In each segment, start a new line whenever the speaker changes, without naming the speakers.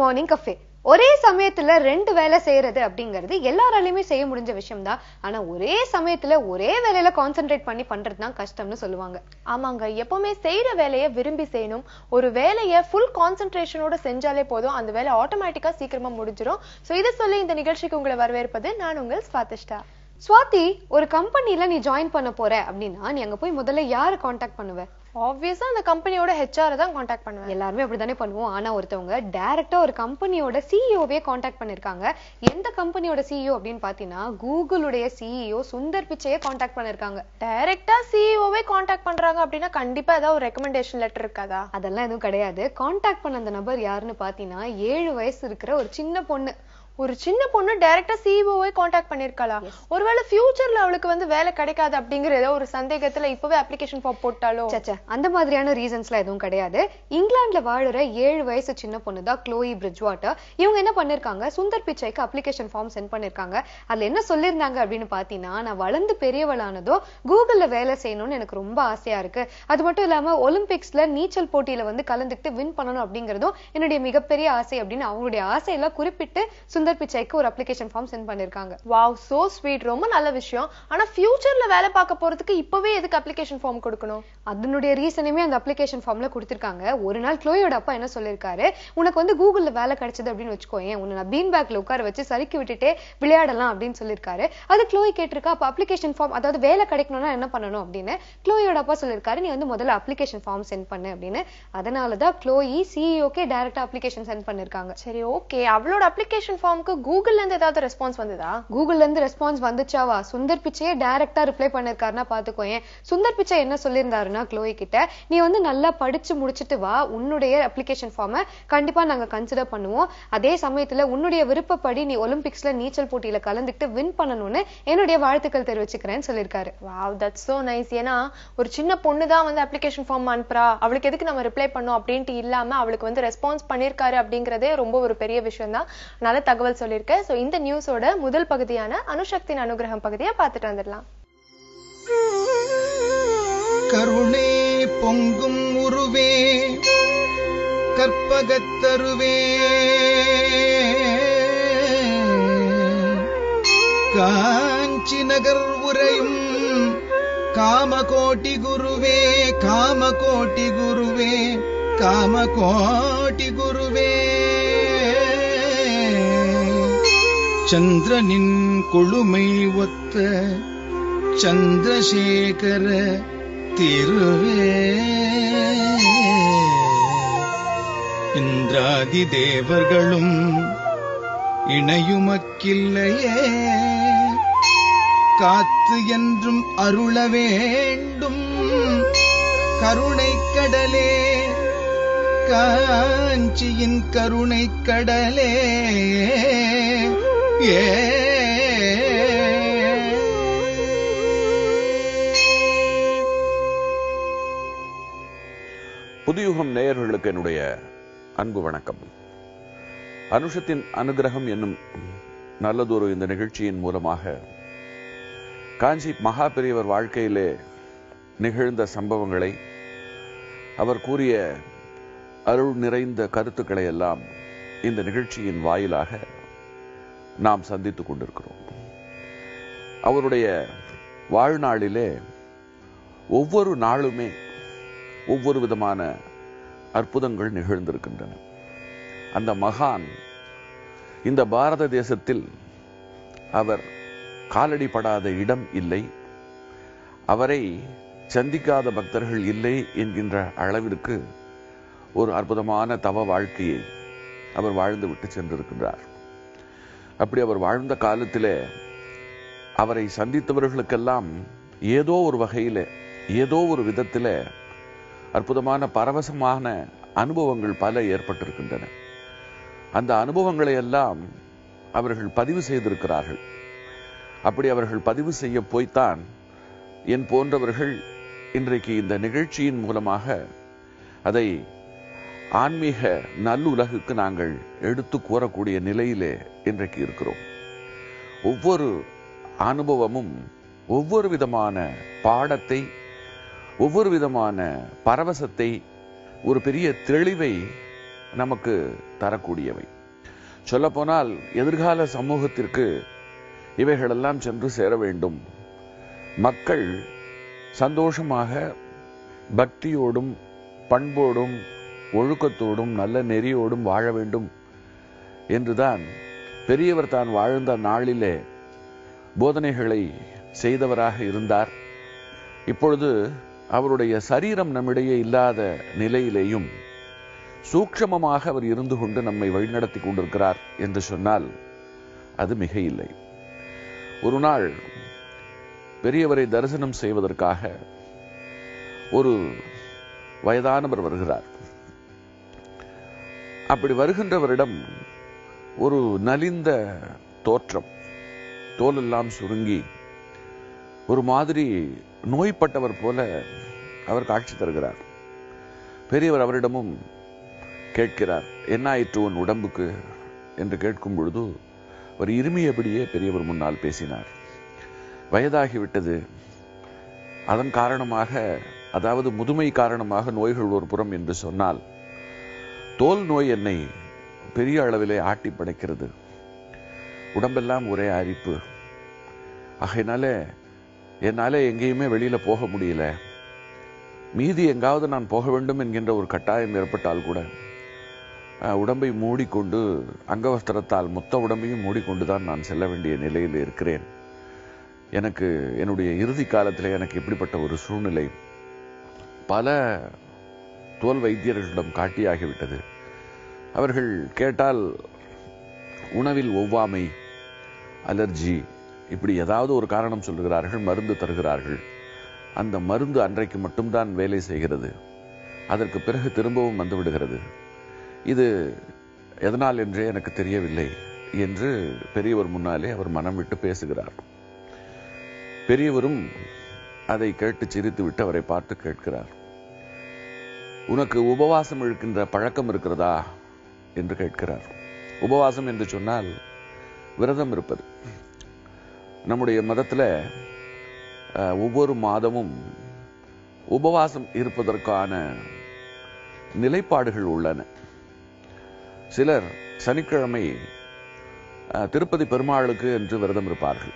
morning cafe ஒரே சமயத்துல ரெண்டு வேலை செய்யறது அப்படிங்கிறது எல்லாராலையுமே செய்ய முடிஞ்ச விஷயம் தான் ஆனா ஒரே சமயத்துல ஒரே வேலையில கான்சென்ட்ரேட் பண்ணி பண்றது தான் கஷ்டம்னு சொல்லுவாங்க
ஆமாங்க எப்பவுமே செய்யற வேலையை விரும்பி செய்யணும் ஒரு வேலையை ஃபுல் கான்சென்ட்ரேஷனோட செஞ்சாலே போதும் அந்த வேலை ஆட்டோமேட்டிக்கா சீக்கிரமா முடிஞ்சிரும் சோ இதை சொல்லி இந்த நிகழ்ச்சிக்கு உங்களை வரவேற்பது நான் உங்கள் ஸ்வாதிஷ்டா
ஸ்வாதி ஒரு கம்பெனில நீ ஜாயின் பண்ண போற அப்படின்னா நீ அங்க போய் முதல்ல யாரை காண்டாக்ட் பண்ணுவ
ஆப்வியஸா அந்த கம்பெனியோட ஹெச்ஆர் தான் காண்டாக்ட் பண்ணுவேன்
எல்லாருமே அப்படித்தானே பண்ணுவோம் ஆனா ஒருத்தவங்க டைரக்டா ஒரு கம்பெனியோட சிஇஓவே காண்டாக்ட் பண்ணிருக்காங்க எந்த கம்பெனியோட சிஇஓ அப்படின்னு பாத்தீங்கன்னா கூகுளுடைய சிஇஓ சுந்தர் பிச்சையை காண்டாக்ட் பண்ணிருக்காங்க
டைரக்டா சிஇஓவே காண்டாக்ட் பண்றாங்க அப்படின்னா கண்டிப்பா ஏதாவது ஒரு ரெக்கமெண்டேஷன் லெட்டர் இருக்காதா
அதெல்லாம் எதுவும் கிடையாது காண்டாக்ட் பண்ண அந்த நபர் யாருன்னு பாத்தீங்கன்னா ஏழு வயசு இருக்கிற ஒரு சின்ன பொண்ணு
ஒரு சின்ன பொண்ணு டைரக்டா சிஇஓவே காண்டாக்ட் பண்ணிருக்காளா ஒருவேளை ஃபியூச்சர்ல அவளுக்கு வந்து வேலை கிடைக்காது அப்படிங்கிற ஏதோ ஒரு சந்தேகத்துல இப்பவே அப்ளிகேஷன் ஃபார்ம் போட்டாலோ
சச்சா அந்த மாதிரியான ரீசன்ஸ்லாம் எதுவும் கிடையாது இங்கிலாந்துல வாழுற ஏழு வயசு சின்ன பொண்ணு தான் க்ளோயி பிரிட்ஜ் வாட்டர் இவங்க என்ன பண்ணிருக்காங்க சுந்தர் பிச்சைக்கு அப்ளிகேஷன் ஃபார்ம் சென்ட் பண்ணிருக்காங்க அதுல என்ன சொல்லியிருந்தாங்க அப்படின்னு பாத்தீங்கன்னா நான் வளர்ந்து பெரியவளானதோ கூகுள்ல வேலை செய்யணும்னு எனக்கு ரொம்ப ஆசையா இருக்கு அது மட்டும் இல்லாம ஒலிம்பிக்ஸ்ல நீச்சல் போட்டியில வந்து கலந்துக்கிட்டு வின் பண்ணணும் அப்படிங்கறதும் என்னுடைய மிகப்பெரிய ஆசை அப்படின்னு அவங்களுடைய ஆசையெல்லாம் குறிப்பிட்டு சுந்தர் பிச்சைக்கு ஒரு அப்ளிகேஷன் ஃபார்ம் சென்ட் பண்ணிருக்காங்க
வாவ் சோ ஸ்வீட் ரொம்ப நல்ல விஷயம் ஆனா ஃபியூச்சர்ல வேலை பார்க்க போறதுக்கு இப்பவே எதுக்கு அப்ளிகேஷன் ஃபார்ம் கொடுக்கணும்
அதனுடைய ரீசனுமே அந்த அப்ளிகேஷன் ஃபார்ம்ல கொடுத்திருக்காங்க ஒரு நாள் க்ளோயோட அப்பா என்ன சொல்லியிருக்காரு உனக்கு வந்து கூகுள்ல வேலை கிடைச்சது அப்படின்னு வச்சுக்கோயேன் உன்னை நான் பீன் பேக்ல உட்கார வச்சு சறுக்கி விட்டுட்டே விளையாடலாம் அப்படின்னு சொல்லியிருக்காரு அது க்ளோய் கேட்டிருக்கா அப்ப அப்ளிகேஷன் ஃபார்ம் அதாவது வேலை கிடைக்கணும்னா என்ன பண்ணணும் அப்படின்னு க்ளோயோட அப்பா சொல்லியிருக்காரு நீ வந்து முதல்ல அப்ளிகேஷன் ஃபார்ம் சென்ட் பண்ணு அப்படின்னு அதனாலதான் க்ளோயி சிஇஓக்கே டைரக்டா அப்ளிகேஷன் சென்ட் பண்ணிருக்காங்க
சரி ஓகே அவளோட அப்ளிகேஷன் ஃபார்முக்கு கூகுள்ல இருந்து ஏதாவது ரெஸ்பான்ஸ் வந்ததா
கூகுள்ல இருந்து ரெஸ்பான்ஸ் வந்துச்சாவா சுந்தர் பிச்சையே டைரக்டா ரிப்ளை பண்ணிருக்காருன்னா பாத்துக்கோயேன் சுந்தர் பிச்சை என்ன சொல்லியிருந்தாருன்னா க்ளோய் கிட்ட நீ வந்து நல்லா படிச்சு முடிச்சிட்டு வா உன்னுடைய அப்ளிகேஷன் ஃபார்மை கண்டிப்பா நாங்க கன்சிடர் பண்ணுவோம் அதே சமயத்துல உன்னுடைய விருப்பப்படி நீ ஒலிம்பிக்ஸ்ல நீச்சல் போட்டியில கலந்துக்கிட்டு வின் பண்ணணும்னு என்னுடைய வாழ்த்துக்கள் தெரிவிச்சுக்கிறேன்னு சொல்லியிருக்காரு
வாவ் தட்ஸ் சோ நைஸ் ஏன்னா ஒரு சின்ன பொண்ணு தான் வந்து அப்ளிகேஷன் ஃபார்ம் அனுப்புறா அவளுக்கு எதுக்கு நம்ம ரிப்ளை பண்ணோம் அப்படின்ட்டு இல்லாம அவளுக்கு வந்து ரெஸ்பான்ஸ் பண்ணிருக்காரு அப்படிங்கறதே ரொம்ப ஒரு பெரிய விஷயம் தான் நல்ல தகவல் சொல்லியிருக்கேன் சோ இந்த நியூஸோட முதல் பகுதியான அனுசக்தியின் அனுகிரகம் பகுதியை பார்த்துட்டு வந்துடலாம்
கருணே பொங்கும் உருவே கற்பகத்தருவே காஞ்சி நகர் உரையும் காமகோட்டி குருவே காமகோட்டி குருவே காமகோட்டி குருவே சந்திரனின் கொழுமை ஒத்த சந்திரசேகர திருவே இந்திராதி தேவர்களும் இணையுமக்கில்லையே காத்து என்றும் அருள வேண்டும் கருணை கடலே காஞ்சியின் கருணை கடலே ஏ
புதுயுகம் நேயர்களுக்கு என்னுடைய அன்பு வணக்கம் அனுஷத்தின் அனுகிரகம் என்னும் நல்லதொரு இந்த நிகழ்ச்சியின் மூலமாக காஞ்சி மகா பெரியவர் வாழ்க்கையிலே நிகழ்ந்த சம்பவங்களை அவர் கூறிய அருள் நிறைந்த கருத்துக்களை எல்லாம் இந்த நிகழ்ச்சியின் வாயிலாக நாம் சந்தித்துக் கொண்டிருக்கிறோம் அவருடைய வாழ்நாளிலே ஒவ்வொரு நாளுமே ஒவ்வொரு விதமான அற்புதங்கள் நிகழ்ந்திருக்கின்றன அந்த மகான் இந்த பாரத தேசத்தில் அவர் காலடிப்படாத இடம் இல்லை அவரை சந்திக்காத பக்தர்கள் இல்லை என்கின்ற அளவிற்கு ஒரு அற்புதமான தவ வாழ்க்கையை அவர் வாழ்ந்து விட்டு சென்றிருக்கின்றார் அப்படி அவர் வாழ்ந்த காலத்திலே அவரை சந்தித்தவர்களுக்கெல்லாம் ஏதோ ஒரு வகையிலே ஏதோ ஒரு விதத்திலே அற்புதமான பரவசமான அனுபவங்கள் பல ஏற்பட்டிருக்கின்றன அந்த அனுபவங்களை எல்லாம் அவர்கள் பதிவு செய்திருக்கிறார்கள் அப்படி அவர்கள் பதிவு செய்ய போய்த்தான் என் போன்றவர்கள் இன்றைக்கு இந்த நிகழ்ச்சியின் மூலமாக அதை ஆன்மீக நல்லுலகுக்கு நாங்கள் எடுத்து கூறக்கூடிய நிலையிலே இன்றைக்கு இருக்கிறோம் ஒவ்வொரு அனுபவமும் ஒவ்வொரு விதமான பாடத்தை ஒவ்வொரு விதமான பரவசத்தை ஒரு பெரிய தெளிவை நமக்கு தரக்கூடியவை சொல்லப்போனால் எதிர்கால சமூகத்திற்கு இவைகளெல்லாம் சென்று சேர வேண்டும் மக்கள் சந்தோஷமாக பக்தியோடும் பண்போடும் ஒழுக்கத்தோடும் நல்ல நெறியோடும் வாழ வேண்டும் என்றுதான் பெரியவர் தான் வாழ்ந்த நாளிலே போதனைகளை செய்தவராக இருந்தார் இப்பொழுது அவருடைய சரீரம் நம்மிடையே இல்லாத நிலையிலேயும் சூக்ஷமமாக அவர் இருந்து கொண்டு நம்மை வழிநடத்தி கொண்டிருக்கிறார் என்று சொன்னால் அது மிக இல்லை ஒரு நாள் பெரியவரை தரிசனம் செய்வதற்காக ஒரு வயதானவர் வருகிறார் அப்படி வருகின்றவரிடம் ஒரு நலிந்த தோற்றம் தோலெல்லாம் சுருங்கி ஒரு மாதிரி நோய்பட்டவர் போல அவர் காட்சி தருகிறார் பெரியவர் அவரிடமும் கேட்கிறார் என்ன ஆயிற்று உன் உடம்புக்கு என்று கேட்கும் பொழுது அவர் இருமியபடியே பெரியவர் முன்னால் பேசினார் வயதாகிவிட்டது அதன் காரணமாக அதாவது முதுமை காரணமாக நோய்கள் ஒரு புறம் என்று சொன்னால் தோல் நோய் என்னை பெரிய அளவிலே ஆட்டி படைக்கிறது உடம்பெல்லாம் ஒரே அரிப்பு ஆகையினால என்னால எங்கேயுமே வெளியில போக முடியல மீதி எங்காவது நான் போக வேண்டும் என்கின்ற ஒரு கட்டாயம் ஏற்பட்டால் கூட அஹ், உடம்பை மூடிக்கொண்டு அங்கவஸ்திரத்தால் மொத்த உடம்பையும் மூடிக்கொண்டுதான் நான் செல்ல வேண்டிய நிலையில் இருக்கிறேன் எனக்கு என்னுடைய இறுதி காலத்தில் எனக்கு இப்படிப்பட்ட ஒரு சூழ்நிலை பல தோல் வைத்தியர்களிடம் காட்டியாகிவிட்டது அவர்கள் கேட்டால் உணவில் ஒவ்வாமை அலர்ஜி இப்படி ஏதாவது ஒரு காரணம் சொல்லுகிறார்கள் மருந்து தருகிறார்கள் அந்த மருந்து அன்றைக்கு மட்டும்தான் வேலை செய்கிறது அதற்கு பிறகு திரும்பவும் வந்து விடுகிறது இது எதனால் என்றே எனக்கு தெரியவில்லை என்று பெரியவர் முன்னாலே அவர் மனம் விட்டு பேசுகிறார் பெரியவரும் அதை கேட்டு சிரித்து விட்டு அவரை பார்த்து கேட்கிறார் உனக்கு உபவாசம் இழுக்கின்ற பழக்கம் இருக்கிறதா என்று கேட்கிறார் உபவாசம் என்று சொன்னால் விரதம் இருப்பது நம்முடைய மதத்துல அஹ், ஒவ்வொரு மாதமும் உபவாசம் இருப்பதற்கான நிலைப்பாடுகள் உள்ளன சிலர் சனிக்கிழமை அஹ், திருப்பதி பெருமாளுக்கு என்று விரதம் இருப்பார்கள்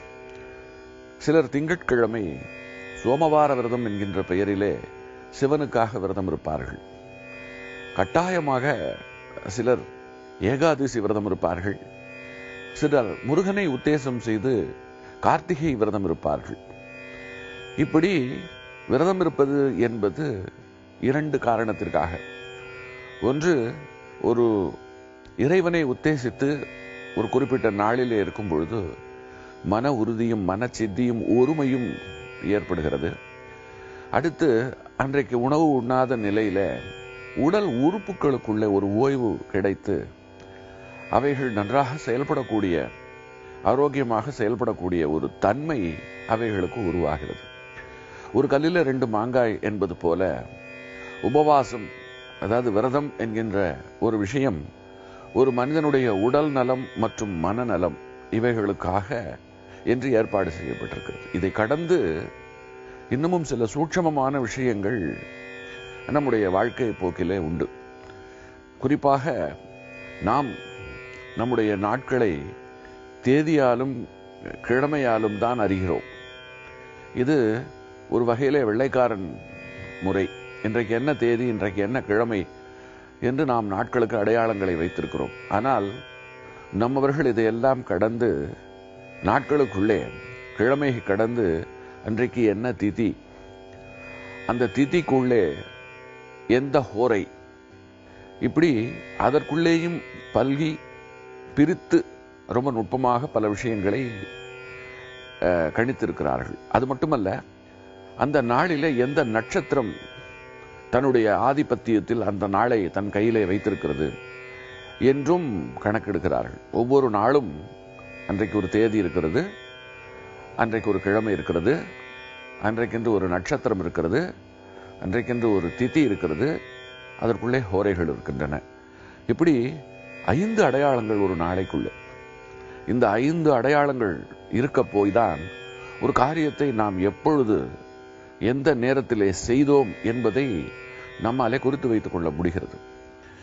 சிலர் திங்கட்கிழமை சோமவார விரதம் என்கின்ற பெயரிலே சிவனுக்காக விரதம் இருப்பார்கள் கட்டாயமாக சிலர் ஏகாதசி விரதம் இருப்பார்கள் சிலர் முருகனை உத்தேசம் செய்து கார்த்திகை விரதம் இருப்பார்கள் இப்படி விரதம் இருப்பது என்பது இரண்டு காரணத்திற்காக ஒன்று ஒரு இறைவனை உத்தேசித்து ஒரு குறிப்பிட்ட நாளிலே இருக்கும் பொழுது மன உறுதியும் மனச்சித்தியும் ஒருமையும் ஏற்படுகிறது அடுத்து அன்றைக்கு உணவு உண்ணாத நிலையில உடல் உறுப்புகளுக்குள்ளே ஒரு ஓய்வு கிடைத்து அவைகள் நன்றாக செயல்படக்கூடிய ஆரோக்கியமாக செயல்படக்கூடிய ஒரு தன்மை அவைகளுக்கு உருவாகிறது ஒரு கல்லில ரெண்டு மாங்காய் என்பது போல உபவாசம் அதாவது விரதம் என்கின்ற ஒரு விஷயம் ஒரு மனிதனுடைய உடல் நலம் மற்றும் மனநலம் இவைகளுக்காக என்று ஏற்பாடு செய்யப்பட்டிருக்கிறது இதை கடந்து இன்னமும் சில சூட்சமமான விஷயங்கள் நம்முடைய வாழ்க்கை போக்கிலே உண்டு குறிப்பாக நாம் நம்முடைய நாட்களை தேதியாலும் கிழமையாலும் தான் அறிகிறோம் இது ஒரு வகையிலே வெள்ளைக்காரன் முறை இன்றைக்கு என்ன தேதி இன்றைக்கு என்ன கிழமை என்று நாம் நாட்களுக்கு அடையாளங்களை வைத்திருக்கிறோம் ஆனால் நம்மவர்கள் இதையெல்லாம் கடந்து நாட்களுக்குள்ளே கிழமை கடந்து அன்றைக்கு என்ன திதி அந்த திதிக்குள்ளே எந்த ஹோரை இப்படி அதற்குள்ளேயும் பல்கி பிரித்து ரொம்ப நுட்பமாக பல விஷயங்களை அஹ், கணித்திருக்கிறார்கள் அது மட்டுமல்ல அந்த நாளிலே எந்த நட்சத்திரம் தன்னுடைய ஆதிபத்தியத்தில் அந்த நாளை தன் கையிலே வைத்திருக்கிறது என்றும் கணக்கெடுக்கிறார்கள் ஒவ்வொரு நாளும் அன்றைக்கு ஒரு தேதி இருக்கிறது அன்றைக்கு ஒரு கிழமை இருக்கிறது அன்றைக்கென்று ஒரு நட்சத்திரம் இருக்கிறது அன்றைக்கென்று ஒரு திதி இருக்கிறது அதற்குள்ளே ஹோரைகள் இருக்கின்றன இப்படி ஐந்து அடையாளங்கள் ஒரு நாளைக்குள்ளே இந்த ஐந்து அடையாளங்கள் இருக்க போய்தான் ஒரு காரியத்தை நாம் எப்பொழுது எந்த நேரத்திலே செய்தோம் என்பதை நம்மாலே குறித்து வைத்துக் கொள்ள முடிகிறது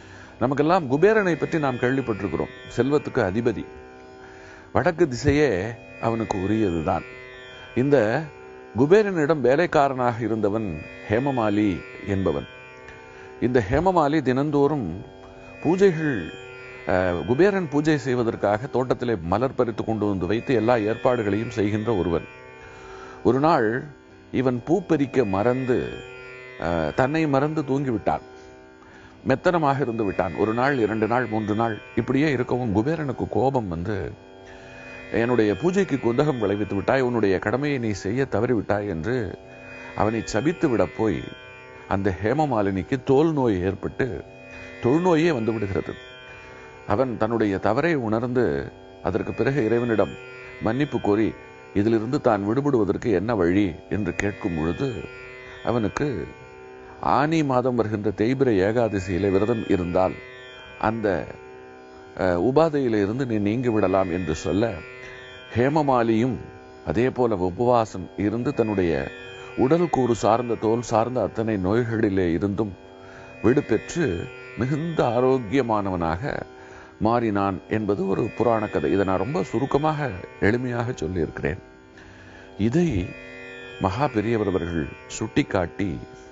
நமக்கெல்லாம் குபேரனை பற்றி நாம் கேள்விப்பட்டிருக்கிறோம் செல்வத்துக்கு அதிபதி வடக்கு திசையே அவனுக்கு உரியதுதான் இந்த குபேரனிடம் வேலைக்காரனாக இருந்தவன் ஹேமமாலி என்பவன் இந்த ஹேமமாலி தினந்தோறும் பூஜைகள் அஹ், குபேரன் பூஜை செய்வதற்காக தோட்டத்திலே மலர் பறித்து கொண்டு வந்து வைத்து எல்லா ஏற்பாடுகளையும் செய்கின்ற ஒருவன் ஒரு நாள் இவன் பூ பறிக்க மறந்து அஹ், தன்னை மறந்து தூங்கிவிட்டான் மெத்தனமாக இருந்து விட்டான் ஒரு நாள் இரண்டு நாள் மூன்று நாள் இப்படியே இருக்கவும் குபேரனுக்கு கோபம் வந்து என்னுடைய பூஜைக்கு குந்தகம் விளைவித்து விட்டாய் உன்னுடைய கடமையை நீ செய்ய தவறிவிட்டாய் என்று அவனை சபித்து விடப் போய் அந்த ஹேமமாலினிக்கு தோல் நோய் ஏற்பட்டு தொழுநோயே வந்து விடுகிறது அவன் தன்னுடைய தவறை உணர்ந்து அதற்கு பிறகு இறைவனிடம் மன்னிப்பு கோரி இதிலிருந்து தான் விடுபடுவதற்கு என்ன வழி என்று கேட்கும் பொழுது அவனுக்கு ஆனி மாதம் வருகின்ற தேய்பிர ஏகாதசியிலே விரதம் இருந்தால் அந்த அஹ், உபாதையில இருந்து நீ நீங்கி விடலாம் என்று சொல்ல ஹேமமாலியும் அதே போல உபவாசம் இருந்து தன்னுடைய உடல் கூறு சார்ந்த தோல் சார்ந்த அத்தனை நோய்களிலே இருந்தும் விடு பெற்று மிகுந்த ஆரோக்கியமானவனாக மாறினான் என்பது ஒரு புராண கதை இதை நான் ரொம்ப சுருக்கமாக எளிமையாக சொல்லியிருக்கிறேன் இதை மகா பெரியவர் அவர்கள் சுட்டிக்காட்டி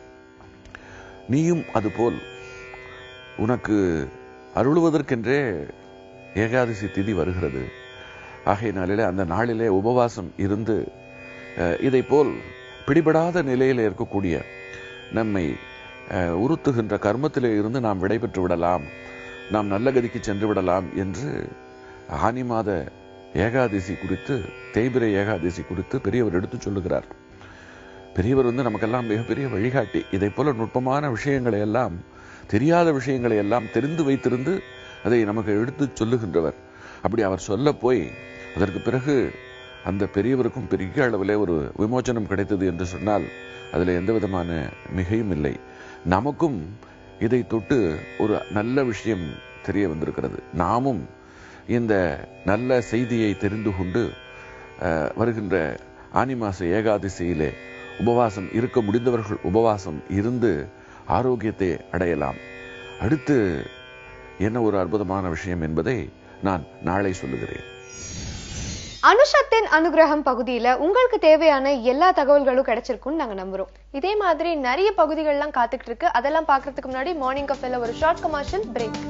நீயும் அதுபோல் உனக்கு அருளுவதற்கென்றே ஏகாதசி திதி வருகிறது ஆகையினாலே அந்த நாளிலே உபவாசம் இருந்து அஹ், இதைப் போல் பிடிபடாத நிலையில் இருக்கக்கூடிய நம்மை அஹ், உறுத்துகின்ற கர்மத்திலே இருந்து நாம் விடைபெற்று விடலாம் நாம் நல்ல கதிக்கு சென்று விடலாம் என்று ஆனி மாத ஏகாதசி குறித்து தேய்பிரை ஏகாதசி குறித்து பெரியவர் எடுத்துச் சொல்லுகிறார் பெரியவர் வந்து நமக்கெல்லாம் மிகப்பெரிய வழிகாட்டி இதைப் போல நுட்பமான விஷயங்களை எல்லாம் தெரியாத விஷயங்களை எல்லாம் தெரிந்து வைத்திருந்து அதை நமக்கு எடுத்துச் சொல்லுகின்றவர் அப்படி அவர் சொல்ல போய் அதற்கு பிறகு அந்த பெரியவருக்கும் பெரிய அளவிலே ஒரு விமோச்சனம் கிடைத்தது என்று சொன்னால் அதில் எந்த விதமான மிகையும் இல்லை நமக்கும் இதை தொட்டு ஒரு நல்ல விஷயம் தெரிய வந்திருக்கிறது நாமும் இந்த நல்ல செய்தியை தெரிந்து கொண்டு அஹ், வருகின்ற ஆனி மாச ஏகாதசியிலே உபவாசம் இருக்க முடிந்தவர்கள் உபவாசம் இருந்து ஆரோக்கியத்தை அடையலாம் அடுத்து என்ன ஒரு அற்புதமான விஷயம் என்பதை நான் நாளை சொல்லுகிறேன்
அனுஷத்தின் அனுகிரகம் பகுதியில உங்களுக்கு தேவையான எல்லா தகவல்களும் கிடைச்சிருக்கும்னு நாங்க நம்புறோம்
இதே மாதிரி நிறைய பகுதிகள்லாம் காத்துக்கிட்டு இருக்கு அதெல்லாம் பார்க்கறதுக்கு முன்னாடி மார்னிங் கஃபேல ஒரு short commercial break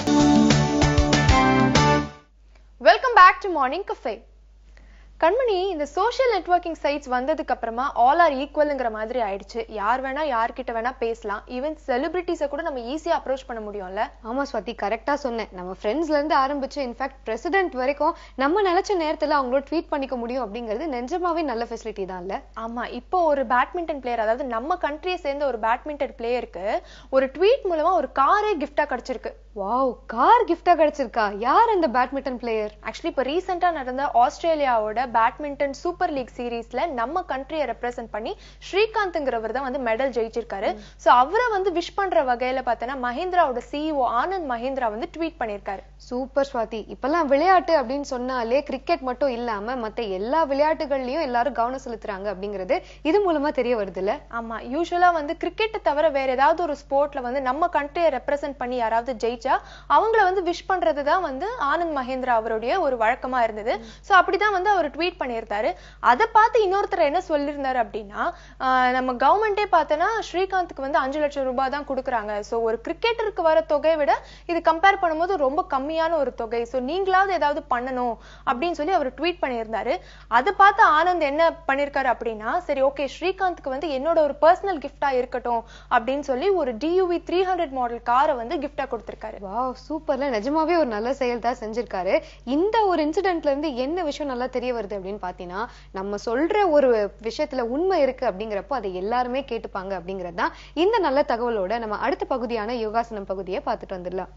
welcome back to morning cafe Kanmani இந்த சோஷியல் நெட்வொர்க்கிங் சைட்ஸ் வந்ததுக்கு அப்புறமா ஆல் ஆர் ஈக்குவல்ங்கிற மாதிரி ஆயிடுச்சு யார் வேணா யார்கிட்ட வேணா பேசலாம் ஈவன் செலிபிரிட்டிஸை கூட நம்ம ஈஸியா அப்ரோச் பண்ண முடியும்ல
ஆமா ஸ்வாதி கரெக்டா சொன்னேன் நம்ம ஃப்ரெண்ட்ஸ்ல இருந்து ஆரம்பிச்சு இன்ஃபேக்ட் பிரசிடென்ட் வரைக்கும் நம்ம நினைச்ச நேரத்துல அவங்களோட ட்வீட் பண்ணிக்க முடியும் அப்படிங்கிறது நிஜமாவே நல்ல ஃபெசிலிட்டி தான் இல்ல
ஆமா இப்போ ஒரு பேட்மிண்டன் பிளேயர் அதாவது நம்ம கண்ட்ரியை சேர்ந்த ஒரு பேட்மிண்டன் பிளேயருக்கு ஒரு ட்வீட் மூலமா ஒரு காரே கிஃப்டா கிடைச்சிருக்கு
வாவ் கார் கிஃப்டா கிடைச்சிருக்கா யார் அந்த பேட்மிண்டன் பிளேயர்
ஆக்சுவலி இப்போ ரீசெண்டா நடந்த ஆஸ்திரேலியாவோட பேட்மிண்டன் சூப்பர் லீக் சீரீஸ்ல நம்ம கண்ட்ரியை ரெப்ரசென்ட் பண்ணி ஸ்ரீகாந்த்ங்கிறவர் தான் வந்து மெடல் ஜெயிச்சிருக்காரு சோ அவரை வந்து விஷ் பண்ற வகையில பார்த்தோன்னா மஹிந்திராவோட சிஇஓ ஆனந்த் மஹிந்திரா வந்து ட்வீட் பண்ணியிருக்காரு
சூப்பர் ஸ்வாதி இப்பெல்லாம் விளையாட்டு அப்படின்னு சொன்னாலே கிரிக்கெட் மட்டும் இல்லாம மத்த எல்லா விளையாட்டுகள்லயும் எல்லாரும் கவனம் செலுத்துறாங்க அப்படிங்கிறது இது மூலமா தெரிய வருதுல்ல
ஆமா யூஸ்வலா வந்து கிரிக்கெட்டை தவிர வேற ஏதாவது ஒரு ஸ்போர்ட்ல வந்து நம்ம கண்ட்ரியை ரெப்ரசென்ட் பண்ணி யாராவது ஜெயிச்சா அவங்கள வந்து விஷ் பண்றது தான் வந்து ஆனந்த் மஹேந்திரா அவருடைய ஒரு வழக்கமா இருந்தது சோ அப்படிதான் வந்து அவர் ட்வீட் பண்ணியிருந்தாரு அதை பார்த்து இன்னொருத்தர் என்ன சொல்லியிருந்தாரு அப்படின்னா ஆஹ் நம்ம கவர்மெண்டே பார்த்தோன்னா ஸ்ரீகாந்த்க்கு வந்து அஞ்சு லட்சம் ரூபாய் தான் கொடுக்குறாங்க சோ ஒரு கிரிக்கெட்டருக்கு வர தொகையை விட இது கம்பேர் பண்ணும்போது ரொம்ப கம்மியான ஒரு தொகை சோ நீங்களாவது ஏதாவது பண்ணணும் அப்படின்னு சொல்லி அவர் ட்வீட் பண்ணியிருந்தாரு அதை பார்த்து ஆனந்த் என்ன பண்ணியிருக்காரு அப்படின்னா சரி ஓகே ஸ்ரீகாந்த்க்கு வந்து என்னோட ஒரு பர்சனல் கிஃப்டா இருக்கட்டும் அப்படின்னு சொல்லி ஒரு டியூவி த்ரீ ஹண்ட்ரட் மாடல் காரை வந்து கிஃப்டா கொடுத்திருக்காரு
வாவ் சூப்பர்ல நிஜமாவே ஒரு நல்ல செயல் தான் செஞ்சிருக்காரு இந்த ஒரு இன்சிடென்ட்ல இருந்து என்ன விஷயம் நல்லா தெரிய வருது அப்படின்னு பாத்தீங்கன்னா நம்ம சொல்ற ஒரு விஷயத்துல உண்மை இருக்கு அப்படிங்கிறப்போ அதை எல்லாருமே கேட்டுப்பாங்க அப்படிங்கிறது தான் இந்த நல்ல தகவலோட நம்ம அடுத்த பகுதியான யோகாசனம் பகுதியை பார்த்துட்டு வந்துடலாம்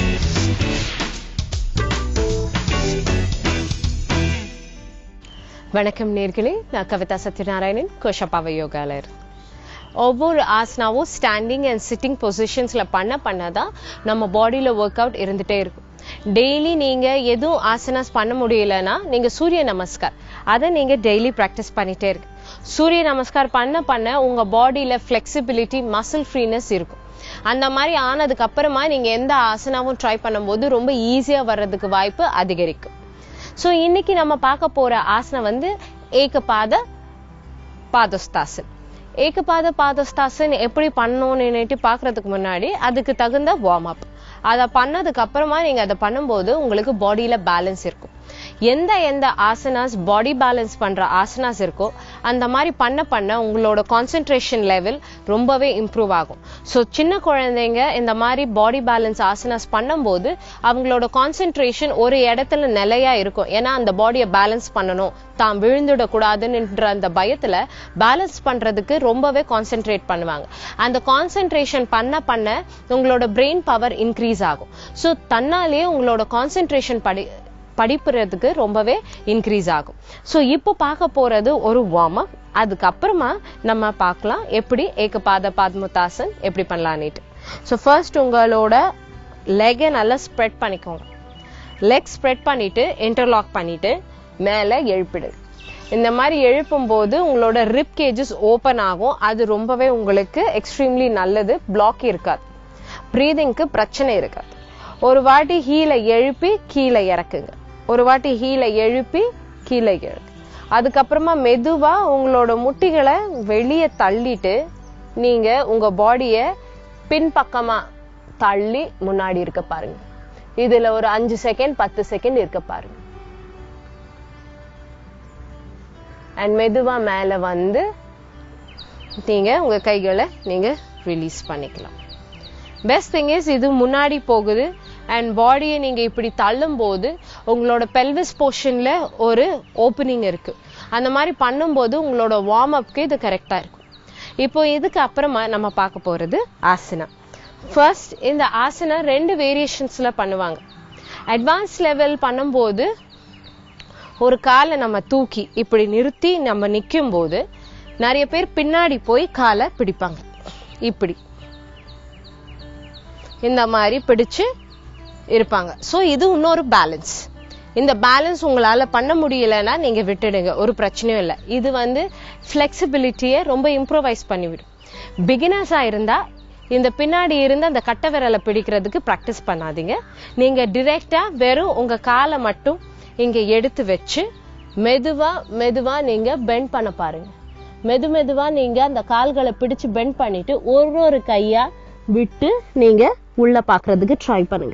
வணக்கம் நேர்களே நான் கவிதா சத்யநாராயணன் கோஷப்பாவை யோகாலர் ஒவ்வொரு ஆசனாவும் ஸ்டாண்டிங் அண்ட் சிட்டிங் பொசிஷன்ஸில் பண்ண பண்ண தான் நம்ம பாடியில் ஒர்க் அவுட் இருந்துகிட்டே இருக்கும் டெய்லி நீங்கள் எதுவும் ஆசனாஸ் பண்ண முடியலன்னா நீங்கள் சூரிய நமஸ்கார் அதை நீங்கள் டெய்லி ப்ராக்டிஸ் பண்ணிகிட்டே இருக்கு சூரிய நமஸ்கார் பண்ண பண்ண உங்கள் பாடியில் ஃப்ளெக்சிபிலிட்டி மசில் ஃப்ரீனஸ் இருக்கும் அந்த மாதிரி ஆனதுக்கு அப்புறமா நீங்க எந்த ஆசனாவும் ட்ரை பண்ணும்போது ரொம்ப ஈஸியா வர்றதுக்கு வாய்ப்பு அதிகரிக்கும் சோ இன்னைக்கு நம்ம பார்க்க போற ஆசனம் வந்து ஏகபாத பாதஸ்தாசன் ஏகபாத பாதஸ்தாசன் எப்படி பண்ணணும்னு பாக்குறதுக்கு முன்னாடி அதுக்கு தகுந்த வார்ம் அப் அதை பண்ணதுக்கு அப்புறமா நீங்க அதை பண்ணும்போது உங்களுக்கு பாடியில பேலன்ஸ் இருக்கும் எந்த எந்த ஆசனாஸ் பாடி பேலன்ஸ் பண்ற ஆசனாஸ் இருக்கோ அந்த மாதிரி பண்ண பண்ண உங்களோட கான்சென்ட்ரேஷன் லெவல் ரொம்பவே இம்ப்ரூவ் ஆகும் ஸோ சின்ன குழந்தைங்க இந்த மாதிரி பாடி பேலன்ஸ் ஆசனாஸ் பண்ணும்போது அவங்களோட கான்சென்ட்ரேஷன் ஒரு இடத்துல நிலையா இருக்கும் ஏன்னா அந்த பாடியை பேலன்ஸ் பண்ணணும் தான் விழுந்துடக்கூடாதுன்ற அந்த பயத்துல பேலன்ஸ் பண்றதுக்கு ரொம்பவே கான்சென்ட்ரேட் பண்ணுவாங்க அந்த கான்சென்ட்ரேஷன் பண்ண பண்ண உங்களோட பிரெயின் பவர் இன்க்ரீஸ் ஆகும் ஸோ தன்னாலேயே உங்களோட கான்சென்ட்ரேஷன் படி படிப்புறதுக்கு ரொம்பவே இன்க்ரீஸ் ஆகும் ஸோ இப்போ பார்க்க போறது ஒரு வார்ம் அப் அதுக்கப்புறமா நம்ம பார்க்கலாம் எப்படி ஏகபாத பாத்முத்தாசன் எப்படி பண்ணலான்னுட்டு ஸோ ஃபர்ஸ்ட் உங்களோட லெகை நல்லா ஸ்ப்ரெட் பண்ணிக்கோங்க லெக் ஸ்ப்ரெட் பண்ணிட்டு இன்டர்லாக் பண்ணிட்டு மேலே எழுப்பிடு இந்த மாதிரி எழுப்பும் போது உங்களோட ரிப் கேஜஸ் ஓப்பன் ஆகும் அது ரொம்பவே உங்களுக்கு எக்ஸ்ட்ரீம்லி நல்லது பிளாக் இருக்காது ப்ரீதிங்க்கு பிரச்சனை இருக்காது ஒரு வாட்டி ஹீலை எழுப்பி கீழே இறக்குங்க ஒரு வாட்டி ஹீலை எழுப்பி கீழே எழுது அதுக்கப்புறமா மெதுவா உங்களோட முட்டிகளை வெளியே தள்ளிட்டு நீங்க உங்க பாடிய பின்பக்கமா தள்ளி முன்னாடி இருக்க பாருங்க இதுல ஒரு அஞ்சு செகண்ட் பத்து செகண்ட் இருக்க பாருங்க அண்ட் மெதுவா மேல வந்து நீங்க உங்க கைகளை நீங்க ரிலீஸ் பண்ணிக்கலாம் பெஸ்ட் திங் இஸ் இது முன்னாடி போகுது அண்ட் பாடியை நீங்க இப்படி தள்ளும் போது உங்களோட பெல்விஸ் போர்ஷன்ல ஒரு ஓப்பனிங் இருக்கு அந்த மாதிரி பண்ணும்போது உங்களோட வார்ம் அப்க்கு இது கரெக்டா இருக்கும் இப்போ இதுக்கு அப்புறமா நம்ம பார்க்க போறது ஆசனா ஃபர்ஸ்ட் இந்த ஆசனா ரெண்டு வேரியேஷன்ஸ்ல பண்ணுவாங்க அட்வான்ஸ் லெவல் பண்ணும்போது ஒரு காலை நம்ம தூக்கி இப்படி நிறுத்தி நம்ம நிற்கும் போது நிறைய பேர் பின்னாடி போய் காலை பிடிப்பாங்க இப்படி இந்த மாதிரி பிடிச்சு இருப்பாங்க சோ இது இன்னொரு பேலன்ஸ் இந்த பேலன்ஸ் உங்களால பண்ண முடியலன்னா நீங்க விட்டுடுங்க ஒரு பிரச்சனையும் இல்லை இது வந்து ஃபிளெக்சிபிலிட்டியை ரொம்ப இம்ப்ரோவைஸ் பண்ணிவிடும் பிகினர்ஸா இருந்தா இந்த பின்னாடி இருந்து அந்த கட்டை விரலை பிடிக்கிறதுக்கு ப்ராக்டிஸ் பண்ணாதீங்க நீங்க டிரெக்டா வெறும் உங்க காலை மட்டும் இங்க எடுத்து வச்சு மெதுவா மெதுவா நீங்க பெண்ட் பண்ண பாருங்க மெது மெதுவா நீங்க அந்த கால்களை பிடிச்சு பெண்ட் பண்ணிட்டு ஒரு ஒரு கையா விட்டு நீங்க உள்ள பாக்குறதுக்கு ட்ரை பண்ணுங்க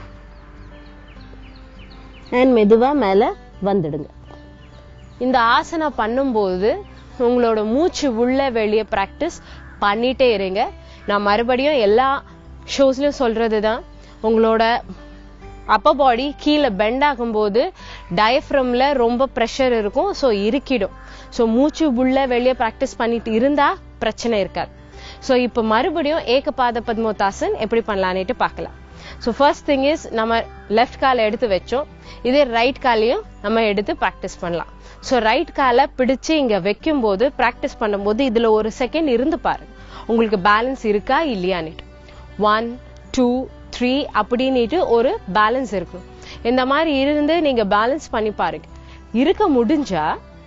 அண்ட் மெதுவா மேல வந்துடுங்க இந்த ஆசனா பண்ணும்போது உங்களோட மூச்சு உள்ள வெளியே ப்ராக்டிஸ் பண்ணிட்டே இருங்க நான் மறுபடியும் எல்லா ஷோஸ்லயும் சொல்றதுதான் உங்களோட அப்பர் பாடி கீழே பெண்ட் ஆகும்போது டயஃப்ரம்ல ரொம்ப ப்ரெஷர் இருக்கும் ஸோ இறுக்கிடும் ஸோ மூச்சு உள்ள வெளியே ப்ராக்டிஸ் பண்ணிட்டு இருந்தா பிரச்சனை இருக்காது ஸோ இப்போ மறுபடியும் ஏகபாத பத்மோதாசன் எப்படி பண்ணலான்னுட்டு பார்க்கலாம் ஸோ ஃபர்ஸ்ட் திங் இஸ் நம்ம லெஃப்ட் காலை எடுத்து வச்சோம் இதே ரைட் காலையும் நம்ம எடுத்து ப்ராக்டிஸ் பண்ணலாம் ஸோ ரைட் காலை பிடிச்சு இங்க வைக்கும் போது ப்ராக்டிஸ் பண்ணும்போது இதுல ஒரு செகண்ட் இருந்து பாருங்க உங்களுக்கு பேலன்ஸ் இருக்கா இல்லையான்னுட்டு ஒன் டூ த்ரீ அப்படின்னுட்டு ஒரு பேலன்ஸ் இருக்கும் இந்த மாதிரி இருந்து நீங்க பேலன்ஸ் பண்ணி பாருங்க இருக்க முடிஞ்சா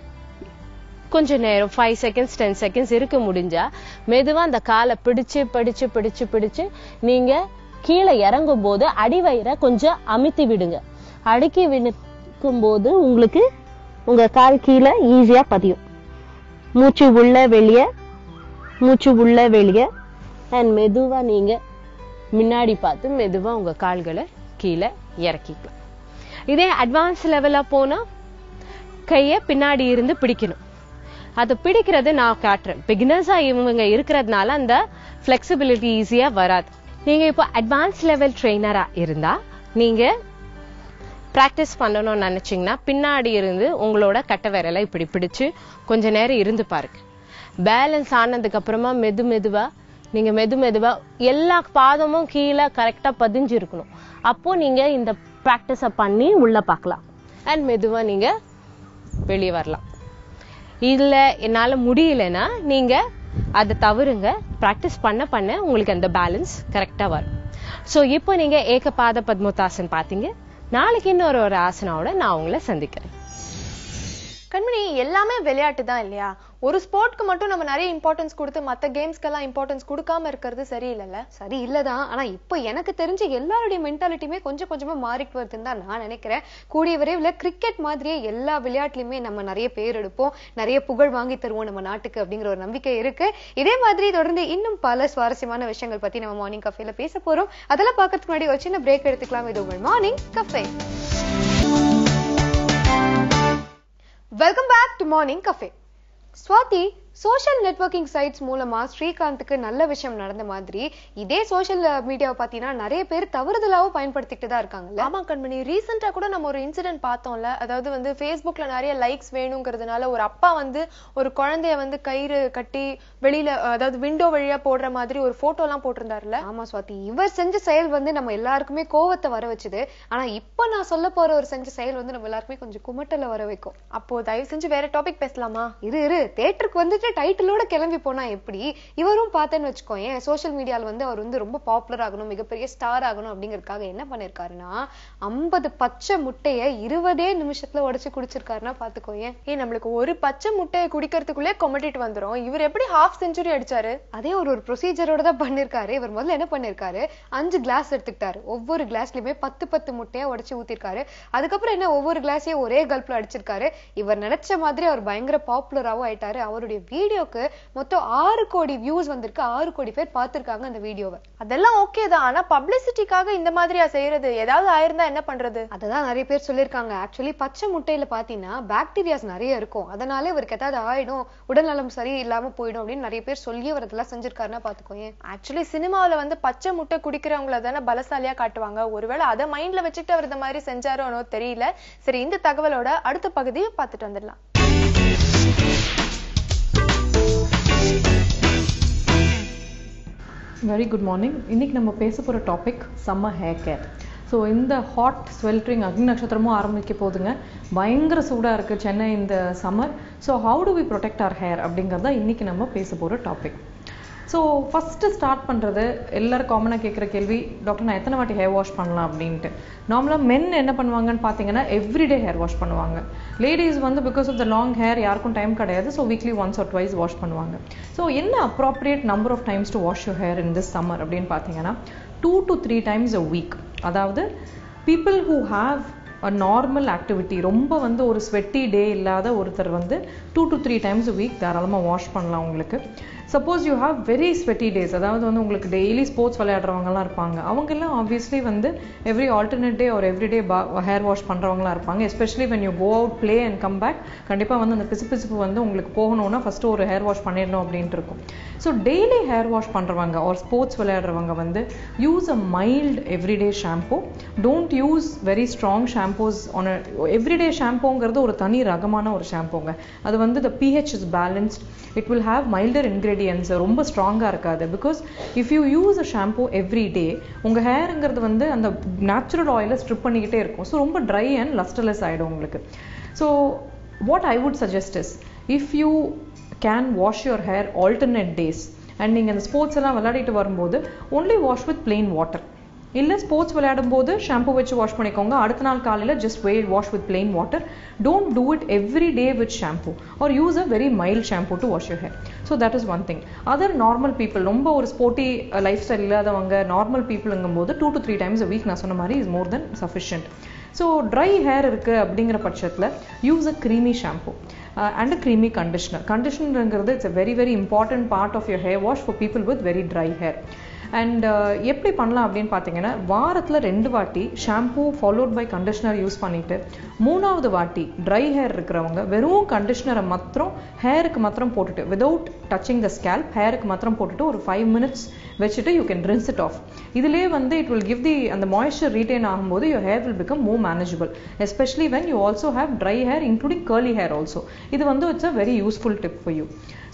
கொஞ்ச நேரம் ஃபைவ் செகண்ட்ஸ் டென் செகண்ட்ஸ் இருக்க முடிஞ்சா மெதுவா அந்த காலை பிடிச்சு பிடிச்சு பிடிச்சு பிடிச்சு நீங்க கீழே இறங்கும் போது அடிவயிறை கொஞ்சம் அமுத்தி விடுங்க அடுக்கி விடுக்கும் போது உங்களுக்கு உங்க கால் கீழே ஈஸியா பதியும் மூச்சு உள்ள வெளிய மூச்சு உள்ள வெளிய அண்ட் மெதுவா நீங்க முன்னாடி பார்த்து மெதுவா உங்க கால்களை கீழே இறக்கிக்கலாம் இதே அட்வான்ஸ் லெவலா போனா கைய பின்னாடி இருந்து பிடிக்கணும் அதை பிடிக்கிறது நான் காட்டுறேன் பிகினர்ஸா இவங்க இருக்கிறதுனால அந்த ஃபிளெக்சிபிலிட்டி ஈஸியா வராது நீங்க இப்போ அட்வான்ஸ் லெவல் ட்ரெயினரா இருந்தா நீங்க பிராக்டிஸ் பண்ணணும்னு நினைச்சீங்கன்னா பின்னாடி இருந்து உங்களோட கட்டை விரலை இப்படி பிடிச்சு கொஞ்ச நேரம் இருந்து பாருங்க பேலன்ஸ் ஆனதுக்கு அப்புறமா மெது மெதுவா நீங்க மெது மெதுவா எல்லா பாதமும் கீழே கரெக்டா பதிஞ்சு இருக்கணும் அப்போ நீங்க இந்த ப்ராக்டிஸ பண்ணி உள்ள பார்க்கலாம் அண்ட் மெதுவா நீங்க வெளியே வரலாம் இல்ல என்னால முடியலன்னா நீங்க அதை தவறுங்க ப்ராக்டிஸ் பண்ண பண்ண உங்களுக்கு அந்த பேலன்ஸ் கரெக்டா வரும் சோ இப்போ நீங்க ஏகபாத பத்மோத்தாசன் பாத்தீங்க நாளைக்கு இன்னொரு ஒரு ஆசனாவோட நான் உங்களை சந்திக்கிறேன்
கண்மணி எல்லாமே விளையாட்டு தான் இல்லையா ஒரு ஸ்போர்ட்க்கு மட்டும் நம்ம நிறைய இம்பார்ட்டன்ஸ் கொடுத்து மத்த கேம்ஸ்க்கெல்லாம் இம்பார்ட்டன்ஸ் கொடுக்காம இருக்கிறது சரியில்லைல்ல
சரி இல்லதான் ஆனா இப்போ எனக்கு தெரிஞ்ச எல்லாருடைய மென்டாலிட்டியுமே கொஞ்சம் கொஞ்சமா மாறிட்டு வருதுன்னு தான் நான் நினைக்கிறேன் கூடிய விரைவில் கிரிக்கெட் மாதிரியே எல்லா விளையாட்டுலயுமே நம்ம நிறைய பேர் எடுப்போம் நிறைய புகழ் வாங்கி தருவோம் நம்ம நாட்டுக்கு அப்படிங்கிற ஒரு நம்பிக்கை இருக்கு இதே மாதிரி தொடர்ந்து இன்னும் பல சுவாரஸ்யமான விஷயங்கள் பத்தி நம்ம மார்னிங் கஃபேல பேச போறோம் அதெல்லாம் பார்க்கறதுக்கு முன்னாடி ஒரு சின்ன பிரேக் எடுத்துக்கலாம் இது உங்கள் morning cafe welcome back to morning cafe Swathi social networking sites மூலமா ஸ்ரீகாந்துக்கு நல்ல விஷயம் நடந்த மாதிரி இதே சோஷியல் மீடியாவை பார்த்தீங்கன்னா நிறைய பேர் தவறுதலாவும் பயன்படுத்திட்டு தான் இருக்காங்கல்ல
ஆமா கண்மணி ரீசெண்டா கூட நம்ம ஒரு இன்சிடென்ட் பார்த்தோம்ல அதாவது வந்து ஃபேஸ்புக்ல நிறைய லைக்ஸ் வேணுங்கிறதுனால ஒரு அப்பா வந்து ஒரு குழந்தைய வந்து கயிறு கட்டி வெளியில அதாவது விண்டோ வழியா போடுற மாதிரி ஒரு போட்டோ எல்லாம் போட்டிருந்தாருல
ஆமா சுவாதி இவர் செஞ்ச செயல் வந்து நம்ம எல்லாருக்குமே கோவத்தை வர வச்சுது ஆனா இப்ப நான் சொல்ல போற ஒரு செஞ்ச செயல் வந்து நம்ம எல்லாருக்குமே கொஞ்சம் குமட்டல வர வைக்கும்
அப்போ தயவு செஞ்சு வேற டாபிக் பேசலாமா
இரு இரு தேட்டருக்கு வந்துட்டு டைட்டிலோட கிளம்பி போனா எப்படி இவரும் பார்த்தேன்னு வச்சுக்கோயேன் சோஷியல் மீடியால வந்து அவர் வந்து ரொம்ப பாப்புலர் ஆகணும் மிகப்பெரிய ஸ்டார் ஆகணும் அப்படிங்கறதுக்காக என்ன பண்ணிருக்காருன்னா ஐம்பது பச்சை முட்டைய இருபதே நிமிஷத்துல உடைச்சு குடிச்சிருக்காருன்னா பாத்துக்கோயேன்
ஏய் நம்மளுக்கு ஒரு பச்சை முட்டையை குடிக்கிறதுக்குள்ளே கொமட்டிட்டு வந்துரும் இவர் எப்படி ஹாஃப் செஞ்சுரி அடிச்சாரு
அதே ஒரு ஒரு ப்ரொசீஜரோட தான் பண்ணிருக்காரு இவர் முதல்ல என்ன பண்ணிருக்காரு அஞ்சு கிளாஸ் எடுத்துக்கிட்டாரு ஒவ்வொரு கிளாஸ்லயுமே பத்து பத்து முட்டையா உடைச்சு ஊத்திருக்காரு அதுக்கப்புறம் என்ன ஒவ்வொரு கிளாஸையும் ஒரே கல்ப்ல அடிச்சிருக்காரு இவர் நினைச்ச மாதிரி அவர் பயங்கர பாப்புலராகவும் ஆயிட்டாரு அவருடைய வீடியோக்கு மொத்தம் ஆறு கோடி வியூஸ் வந்திருக்கு ஆறு கோடி பேர் பார்த்திருக்காங்க அந்த வீடியோவை
அதெல்லாம் ஓகே தான் ஆனா பப்ளிசிட்டிக்காக இந்த மாதிரியா செய்யறது ஏதாவது ஆயிருந்தா என்ன பண்றது
அததான் நிறைய பேர் சொல்லியிருக்காங்க ஆக்சுவலி பச்சை முட்டையில பாத்தீங்கன்னா பாக்டீரியாஸ் நிறைய இருக்கும் அதனால இவருக்கு ஏதாவது ஆயிடும் உடல்நலம் சரி இல்லாம போயிடும் அப்படின்னு நிறைய பேர் சொல்லி அவர் இதெல்லாம் செஞ்சிருக்காருன்னா பாத்துக்கோயேன்
ஆக்சுவலி சினிமாவுல வந்து பச்சை முட்டை குடிக்கிறவங்கள தானே பலசாலியா காட்டுவாங்க ஒருவேளை அதை மைண்ட்ல வச்சுட்டு அவர் இந்த மாதிரி செஞ்சாரோனோ தெரியல சரி இந்த தகவலோட அடுத்த பகுதியை பார்த்துட்டு வந்துடலாம்
வெரி குட் மார்னிங் இன்னைக்கு நம்ம பேச போகிற topic summer hair care so இந்த ஹாட் ஸ்வெல்ட்ரிங் அக்னி நட்சத்திரமும் ஆரம்பிக்க போகுதுங்க பயங்கர சூடாக இருக்குது சென்னை இந்த summer so how do we protect our hair அப்படிங்கிறத இன்னைக்கு நம்ம பேச போகிற டாபிக் ஸோ ஃபஸ்ட்டு ஸ்டார்ட் பண்ணுறது எல்லாரும் காமனாக கேட்குற கேள்வி டாக்டர் நான் எத்தனை வாட்டி ஹேர் வாஷ் பண்ணலாம் அப்படின்ட்டு நார்மலாக மென் என்ன பண்ணுவாங்கன்னு பார்த்தீங்கன்னா எவ்ரிடே ஹேர் வாஷ் பண்ணுவாங்க லேடிஸ் வந்து because of the long hair யாருக்கும் டைம் கிடையாது so weekly once or twice wash பண்ணுவாங்க ஸோ என்ன appropriate number of times to wash your hair in this summer அப்படின்னு பார்த்தீங்கன்னா two to three times a week அதாவது people who have a normal activity ரொம்ப வந்து ஒரு sweaty day இல்லாத ஒருத்தர் வந்து two to three times week தாராளமாக வாஷ் பண்ணலாம் உங்களுக்கு suppose you have very sweaty days அதாவது வந்து உங்களுக்கு டெய்லி ஸ்போர்ட்ஸ் விளையாடுறவங்கலாம் இருப்பாங்க அவங்கெல்லாம் ஆப்வியஸ்லி வந்து எவ்ரி ஆல்டர்னேட் டே ஒரு எவ்ரிடே பா ஹேர் வாஷ் பண்ணுறவங்களாம் இருப்பாங்க especially when you go out play and come back கண்டிப்பாக வந்து அந்த பிசு பிசுப்பு வந்து உங்களுக்கு போகணும்னா ஃபஸ்ட்டு ஒரு ஹேர் வாஷ் பண்ணிடணும் அப்படின்ட்டு இருக்கும் ஸோ டெய்லி ஹேர் வாஷ் பண்ணுறவங்க ஒரு ஸ்போர்ட்ஸ் விளையாடுறவங்க வந்து use a mild everyday shampoo don't use very strong shampoos on everyday ஷாம்பூங்கிறது ஒரு தனி ரகமான ஒரு ஷாம்பூங்க அது வந்து the pH is balanced it will have milder ingredients ரொம்ப ஸ்ட்ராங்காக இருக்காது because if you use a shampoo every day உங்கள் ஹேருங்கிறது வந்து அந்த நேச்சுரல் ஆயிலை ஸ்ட்ரிப் பண்ணிக்கிட்டே இருக்கும் ஸோ ரொம்ப ட்ரை அண்ட் லஸ்டர்லெஸ் ஆகிடும் உங்களுக்கு so what I would suggest is if you can wash your hair alternate days and நீங்கள் அந்த ஸ்போர்ட்ஸ் எல்லாம் விளையாடிட்டு வரும்போது only wash with plain water இல்லை ஸ்போர்ட்ஸ் விளையாடும் போது ஷாம்பு வச்சு வாஷ் பண்ணிக்கோங்க அடுத்த நாள் காலையில் ஜஸ்ட் வே wash with plain water don't do it every day with shampoo or use a very mild shampoo to wash your hair so that is one thing other normal people ரொம்ப ஒரு sporty lifestyle இல்லாதவங்க normal பீப்புளுங்கும் போது two to three times a week நான் சொன்ன மாதிரி is more than sufficient so dry hair இருக்குது அப்படிங்கிற பட்சத்தில் use a creamy shampoo and a creamy conditioner கண்டிஷனருங்கிறது it's a very very important part of your hair wash for people with very dry hair and எப்படி பண்ணலாம் அப்படின்னு பார்த்தீங்கன்னா வாரத்தில் ரெண்டு வாட்டி shampoo followed by conditioner use பண்ணிட்டு மூணாவது வாட்டி ட்ரை ஹேர் இருக்கிறவங்க வெறும் கண்டிஷனரை மாத்திரம் ஹேருக்கு மாத்திரம் போட்டுட்டு விதவுட் டச்சிங் த ஸ்கேல்ப் ஹேருக்கு மாத்திரம் போட்டுட்டு ஒரு ஃபைவ் மினிட்ஸ் வச்சுட்டு you can rinse it off இதுலேயே வந்து இட் வில் கிவ் தி அந்த மாய்ஸ்சர் ரீட்டைன் ஆகும்போது your hair will become more manageable especially when you also have dry hair including curly hair also இது வந்து it's a very useful tip for you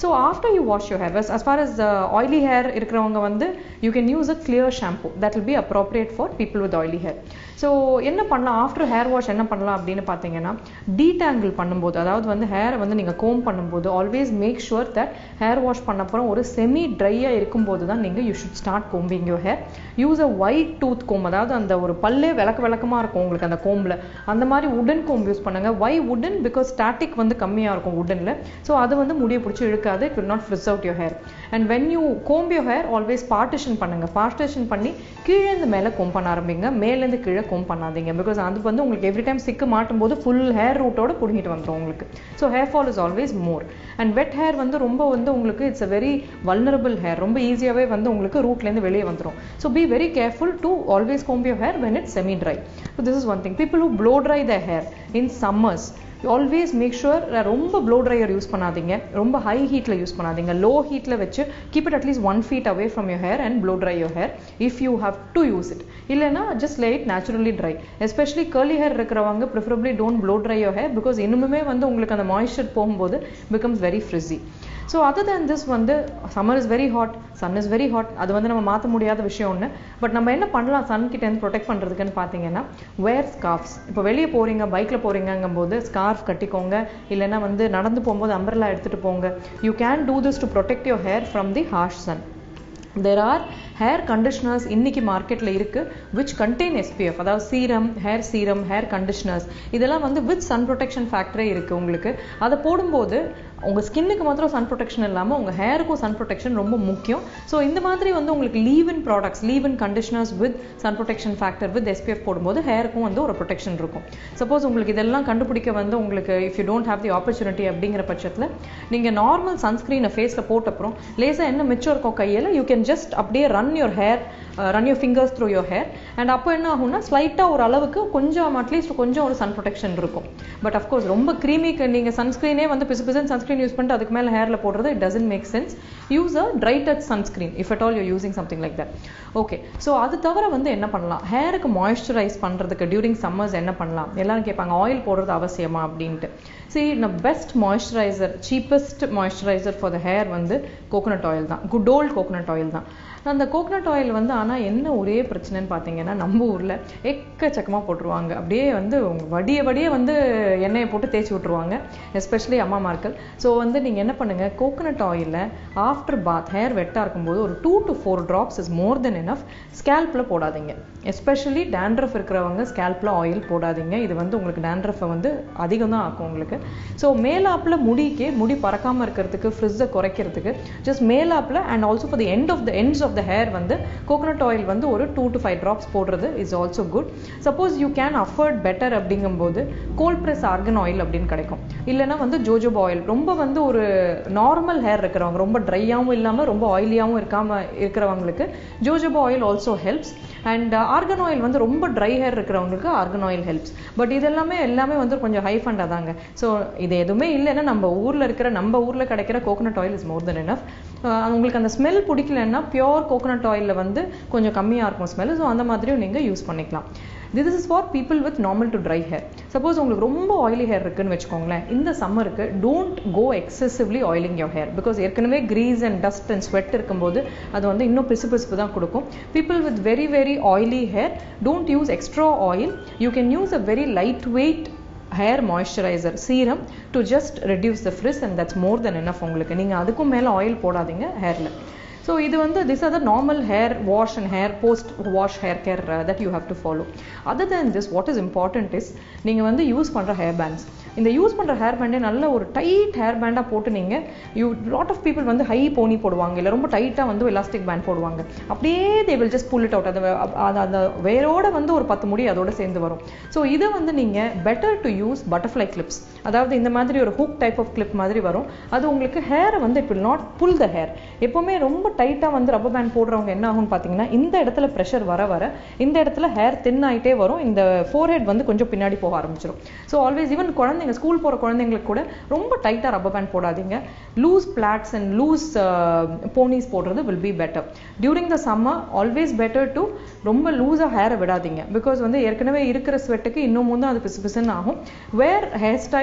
so after you wash your hair as far as oily hair இருக்கிறவங்க வந்து you can use a clear shampoo that will be appropriate for people with oily hair so என்ன பண்ணலாம் after hair wash என்ன பண்ணலாம் அப்படின்னு பார்த்தீங்கன்னா detangle பண்ணும்போது அதாவது வந்து ஹேரை வந்து நீங்கள் கோம் பண்ணும்போது always make sure that hair wash பண்ண அப்புறம் ஒரு செமி ட்ரையாக இருக்கும்போது தான் நீங்கள் you should start combing your hair use a wide tooth comb அதாவது அந்த ஒரு பல்லே விளக்கு விளக்கமாக இருக்கும் உங்களுக்கு அந்த கோம்பில் அந்த மாதிரி உடன் கோம்பு யூஸ் பண்ணுங்க வை உடன் பிகாஸ் ஸ்டாட்டிக் வந்து கம்மியாக இருக்கும் உடனில் ஸோ அது வந்து முடிய பிடிச்சி இழுக்காது it will not frizz out your hair and when you comb your hair always partition பண்ணுங்க பார்ட்டிஷன் பண்ணி கீழேருந்து மேலே கோம் பண்ண ஆரம்பிங்க மேலேருந்து கீழே கோம் பண்ணாதீங்க பிகாஸ் அது வந்து உங்களுக்கு எவ்ரி டைம் சிக்கு மாட்டும் போது ஃபுல் ஹேர் ரூட்டோட பிடிங்கிட்டு வந்துடும் உங்களுக்கு so hair fall is always more and wet hair வந்து ரொம்ப வந்து உங்களுக்கு it's a very vulnerable hair ரொம்ப ஈஸியாகவே வந்து உங்களுக்கு ரூட்லேருந்து வெளியே வந்துடும் so be very careful to always comb your hair when it's semi dry so this is one thing people who blow dry the hair in summers always make sure ரொம்ப blow dryer use பண்ணாதீங்க ரொம்ப high ஹீட்டில் use பண்ணாதீங்க low ஹீட்டில் வச்சு keep it at least one feet away from your hair and blow dry your hair if you have to use it இல்லைனா just let naturally dry especially curly hair இருக்கிறவங்க preferably don't blow dry your hair because இன்னுமே வந்து உங்களுக்கு அந்த moisture போகும்போது becomes very frizzy so other than this வந்து summer is very hot sun is very hot அது வந்து நம்ம மாற்ற முடியாத விஷயம் ஒன்று பட் நம்ம என்ன பண்ணலாம் சன் கிட்ட இருந்து ப்ரொடெக்ட் பண்ணுறதுக்குன்னு பார்த்தீங்கன்னா வேர் ஸ்கார்ஃப்ஸ் இப்போ வெளியே போகிறீங்க பைக்கில் போகிறீங்கங்கும் போது ஸ்கார்ஃப் கட்டிக்கோங்க இல்லைன்னா வந்து நடந்து போகும்போது அம்பர்லா எடுத்துகிட்டு போங்க you can do this to protect your hair from the harsh sun there are hair conditioners இன்னைக்கு மார்க்கெட்டில் இருக்குது விச் கண்டெயின் எஸ்பிஎஃப் அதாவது serum hair serum hair conditioners இதெல்லாம் வந்து வித் சன் ப்ரொடெக்ஷன் ஃபேக்டரே இருக்குது உங்களுக்கு அதை போடும்போது உங்கள் ஸ்கின்னுக்கு மாத்திரம் சன் ப்ரொடெக்ஷன் இல்லாமல் உங்கள் ஹேருக்கும் சன் ப்ரொடெக்ஷன் ரொம்ப முக்கியம் ஸோ இந்த மாதிரி வந்து உங்களுக்கு leave in products leave in conditioners with sun protection factor with SPF போடும்போது ஹேருக்கும் வந்து ஒரு ப்ரொடெக்ஷன் இருக்கும் சப்போஸ் உங்களுக்கு இதெல்லாம் கண்டுபிடிக்க வந்து உங்களுக்கு if you don't have the opportunity அப்படிங்கிற பட்சத்தில் நீங்கள் நார்மல் சன்ஸ்க்ரீனை ஃபேஸில் போட்ட அப்புறம் லேசாக என்ன மிச்சம் இருக்கும் கையில் யூ கேன் ஜஸ்ட் அப்படியே run your hair run your fingers through your hair and அப்போ என்ன ஆகும்னா ஸ்லைட்டாக ஒரு அளவுக்கு கொஞ்சம் அட்லீஸ்ட் கொஞ்சம் ஒரு சன் ப்ரொடெக்ஷன் இருக்கும் பட் அஃப்கோர்ஸ் ரொம்ப க்ரீமிக்கு நீங்கள் சன்ஸ்க்ரீனே வந்து பிசு பிசன் சன்ஸ்க்ரீன் யூஸ் பண்ணிட்டு அதுக்கு மேலே ஹேரில் போடுறது it doesn't make sense use a dry touch sunscreen if at all you using something like that okay so அது தவிர வந்து என்ன பண்ணலாம் ஹேருக்கு மாய்ஸ்சரைஸ் பண்ணுறதுக்கு டியூரிங் சம்மர்ஸ் என்ன பண்ணலாம் எல்லாரும் கேட்பாங்க ஆயில் போடுறது அவசியமா அப்படின்ட்டு சி இந்த best moisturiser cheapest moisturiser for the hair வந்து கோகோனட் ஆயில் தான் குட் ஓல்ட் கோகோனட் ஆயில் தான் அந்த கோகனட் ஆயில் வந்து ஆனால் என்ன ஒரே பிரச்சனைன்னு பார்த்தீங்கன்னா நம்ம ஊரில் எக்கச்சக்கமாக போட்டுருவாங்க அப்படியே வந்து வடிய வடிய வந்து எண்ணெயை போட்டு தேய்ச்சி விட்ருவாங்க எஸ்பெஷலி அம்மாமார்கள் ஸோ வந்து நீங்கள் என்ன பண்ணுங்கள் கோகனட் ஆயிலில் ஆஃப்டர் பாத் ஹேர் வெட்டாக இருக்கும்போது ஒரு two to four drops is more than enough ஸ்கேல்பில் போடாதீங்க எஸ்பெஷலி டேண்ட்ரஃப் இருக்கிறவங்க ஸ்கேல்பில் ஆயில் போடாதீங்க இது வந்து உங்களுக்கு டேண்ட்ரஃபை வந்து அதிகம் தான் ஆக்கும் உங்களுக்கு ஸோ மேலாப்பில் முடிக்கே முடி பறக்காமல் இருக்கிறதுக்கு ஃப்ரிட்ஸை குறைக்கிறதுக்கு ஜஸ்ட் மேலாப்பில் and also for the end of the ends of the hair வந்து கோகனட் ஆயில் வந்து ஒரு டூ டு ஃபைவ் ட்ராப்ஸ் போடுறது is also good suppose you can afford better அப்படிங்கும்போது கோல்ட் ப்ரெஸ் ஆர்கன் ஆயில் அப்படின்னு கிடைக்கும் இல்லைன்னா வந்து ஜோஜோப் ஆயில் ரொம்ப வந்து ஒரு நார்மல் ஹேர் இருக்கிறவங்க ரொம்ப ட்ரையாகவும் இல்லாமல் ரொம்ப ஆயிலியாகவும் இருக்காமல் இருக்கிறவங்களுக்கு jojoba oil also helps and argan oil வந்து ரொம்ப ட்ரை ஹேர் இருக்கிறவங்களுக்கு ஆர்கன் ஆயில் ஹெல்ப்ஸ் பட் இது எல்லாமே எல்லாமே வந்து கொஞ்சம் ஹை ஃபண்டாக தாங்க ஸோ இது எதுவுமே இல்லைன்னா நம்ம ஊரில் இருக்கிற நம்ம ஊரில் கிடைக்கிற coconut oil is more than enough உங்களுக்கு அந்த ஸ்மெல் பிடிக்கலன்னா பியோர் கோகனட் ஆயிலில் வந்து கொஞ்சம் கம்மியாக இருக்கும் ஸ்மெல் ஸோ அந்த மாதிரியும் நீங்கள் யூஸ் பண்ணிக்கலாம் this is for people with normal to dry hair suppose உங்களுக்கு ரொம்ப ஆயிலி ஹேர் இருக்குன்னு வச்சுக்கோங்களேன் இந்த சம்மருக்கு don't go excessively oiling your hair because ஏற்கனவே grease and dust and sweat இருக்கும்போது அது வந்து இன்னும் பிசு பிசுப்பு தான் கொடுக்கும் people with very very oily hair don't use extra oil you can use a very lightweight hair moisturiser serum to just reduce the frizz and that's more than enough உங்களுக்கு நீங்கள் அதுக்கும் மேலே ஆயில் போடாதீங்க ஹேரில் so இது வந்து this are the normal hair wash and hair post wash hair care that you have to follow other than this what is important is நீங்கள் வந்து யூஸ் பண்ணுற ஹேர் பேண்ட்ஸ் இந்த யூஸ் பண்ணுற ஹேர் பேண்டே நல்ல ஒரு டைட் ஹேர் பேண்டாக போட்டு நீங்கள் யூ லாட் ஆஃப் பீப்புள் வந்து ஹை போனி போடுவாங்க இல்லை ரொம்ப டைட்டாக வந்து எலாஸ்டிக் பேண்ட் போடுவாங்க அப்படியே they will just pull it out அது அது அந்த வேரோட வந்து ஒரு பத்து முடி அதோட சேர்ந்து வரும் ஸோ இதை வந்து நீங்கள் better to use butterfly clips அதாவது இந்த மாதிரி ஒரு ஹூக் டைப் ஆஃப் கிளிப் மாதிரி வரும் அது உங்களுக்கு ஹேரை வந்து it will not pull the hair எப்போவுமே ரொம்ப டைட்டாக வந்து ரப்பர் பேண்ட் போடுறவங்க என்ன ஆகும்னு பார்த்தீங்கன்னா இந்த இடத்துல ப்ரெஷர் வர வர இந்த இடத்துல ஹேர் தின் ஆகிட்டே வரும் இந்த ஃபோர்ஹெட் வந்து கொஞ்சம் பின்னாடி போக ஆரம்பிச்சிடும் ஸோ ஆல்வேஸ் ஈவன் குழந்தைங்க ஸ்கூல் போகிற குழந்தைங்களுக்கு கூட ரொம்ப டைட்டாக ரப்பர் பேண்ட் போடாதீங்க loose plaits and loose ponies போடுறது will be better during the summer always better to ரொம்ப லூஸாக ஹேரை விடாதீங்க பிகாஸ் வந்து ஏற்கனவே இருக்கிற ஸ்வெட்டுக்கு இன்னும் தான் அது பிசு பிசுன்னு ஆகும் wear hairstyles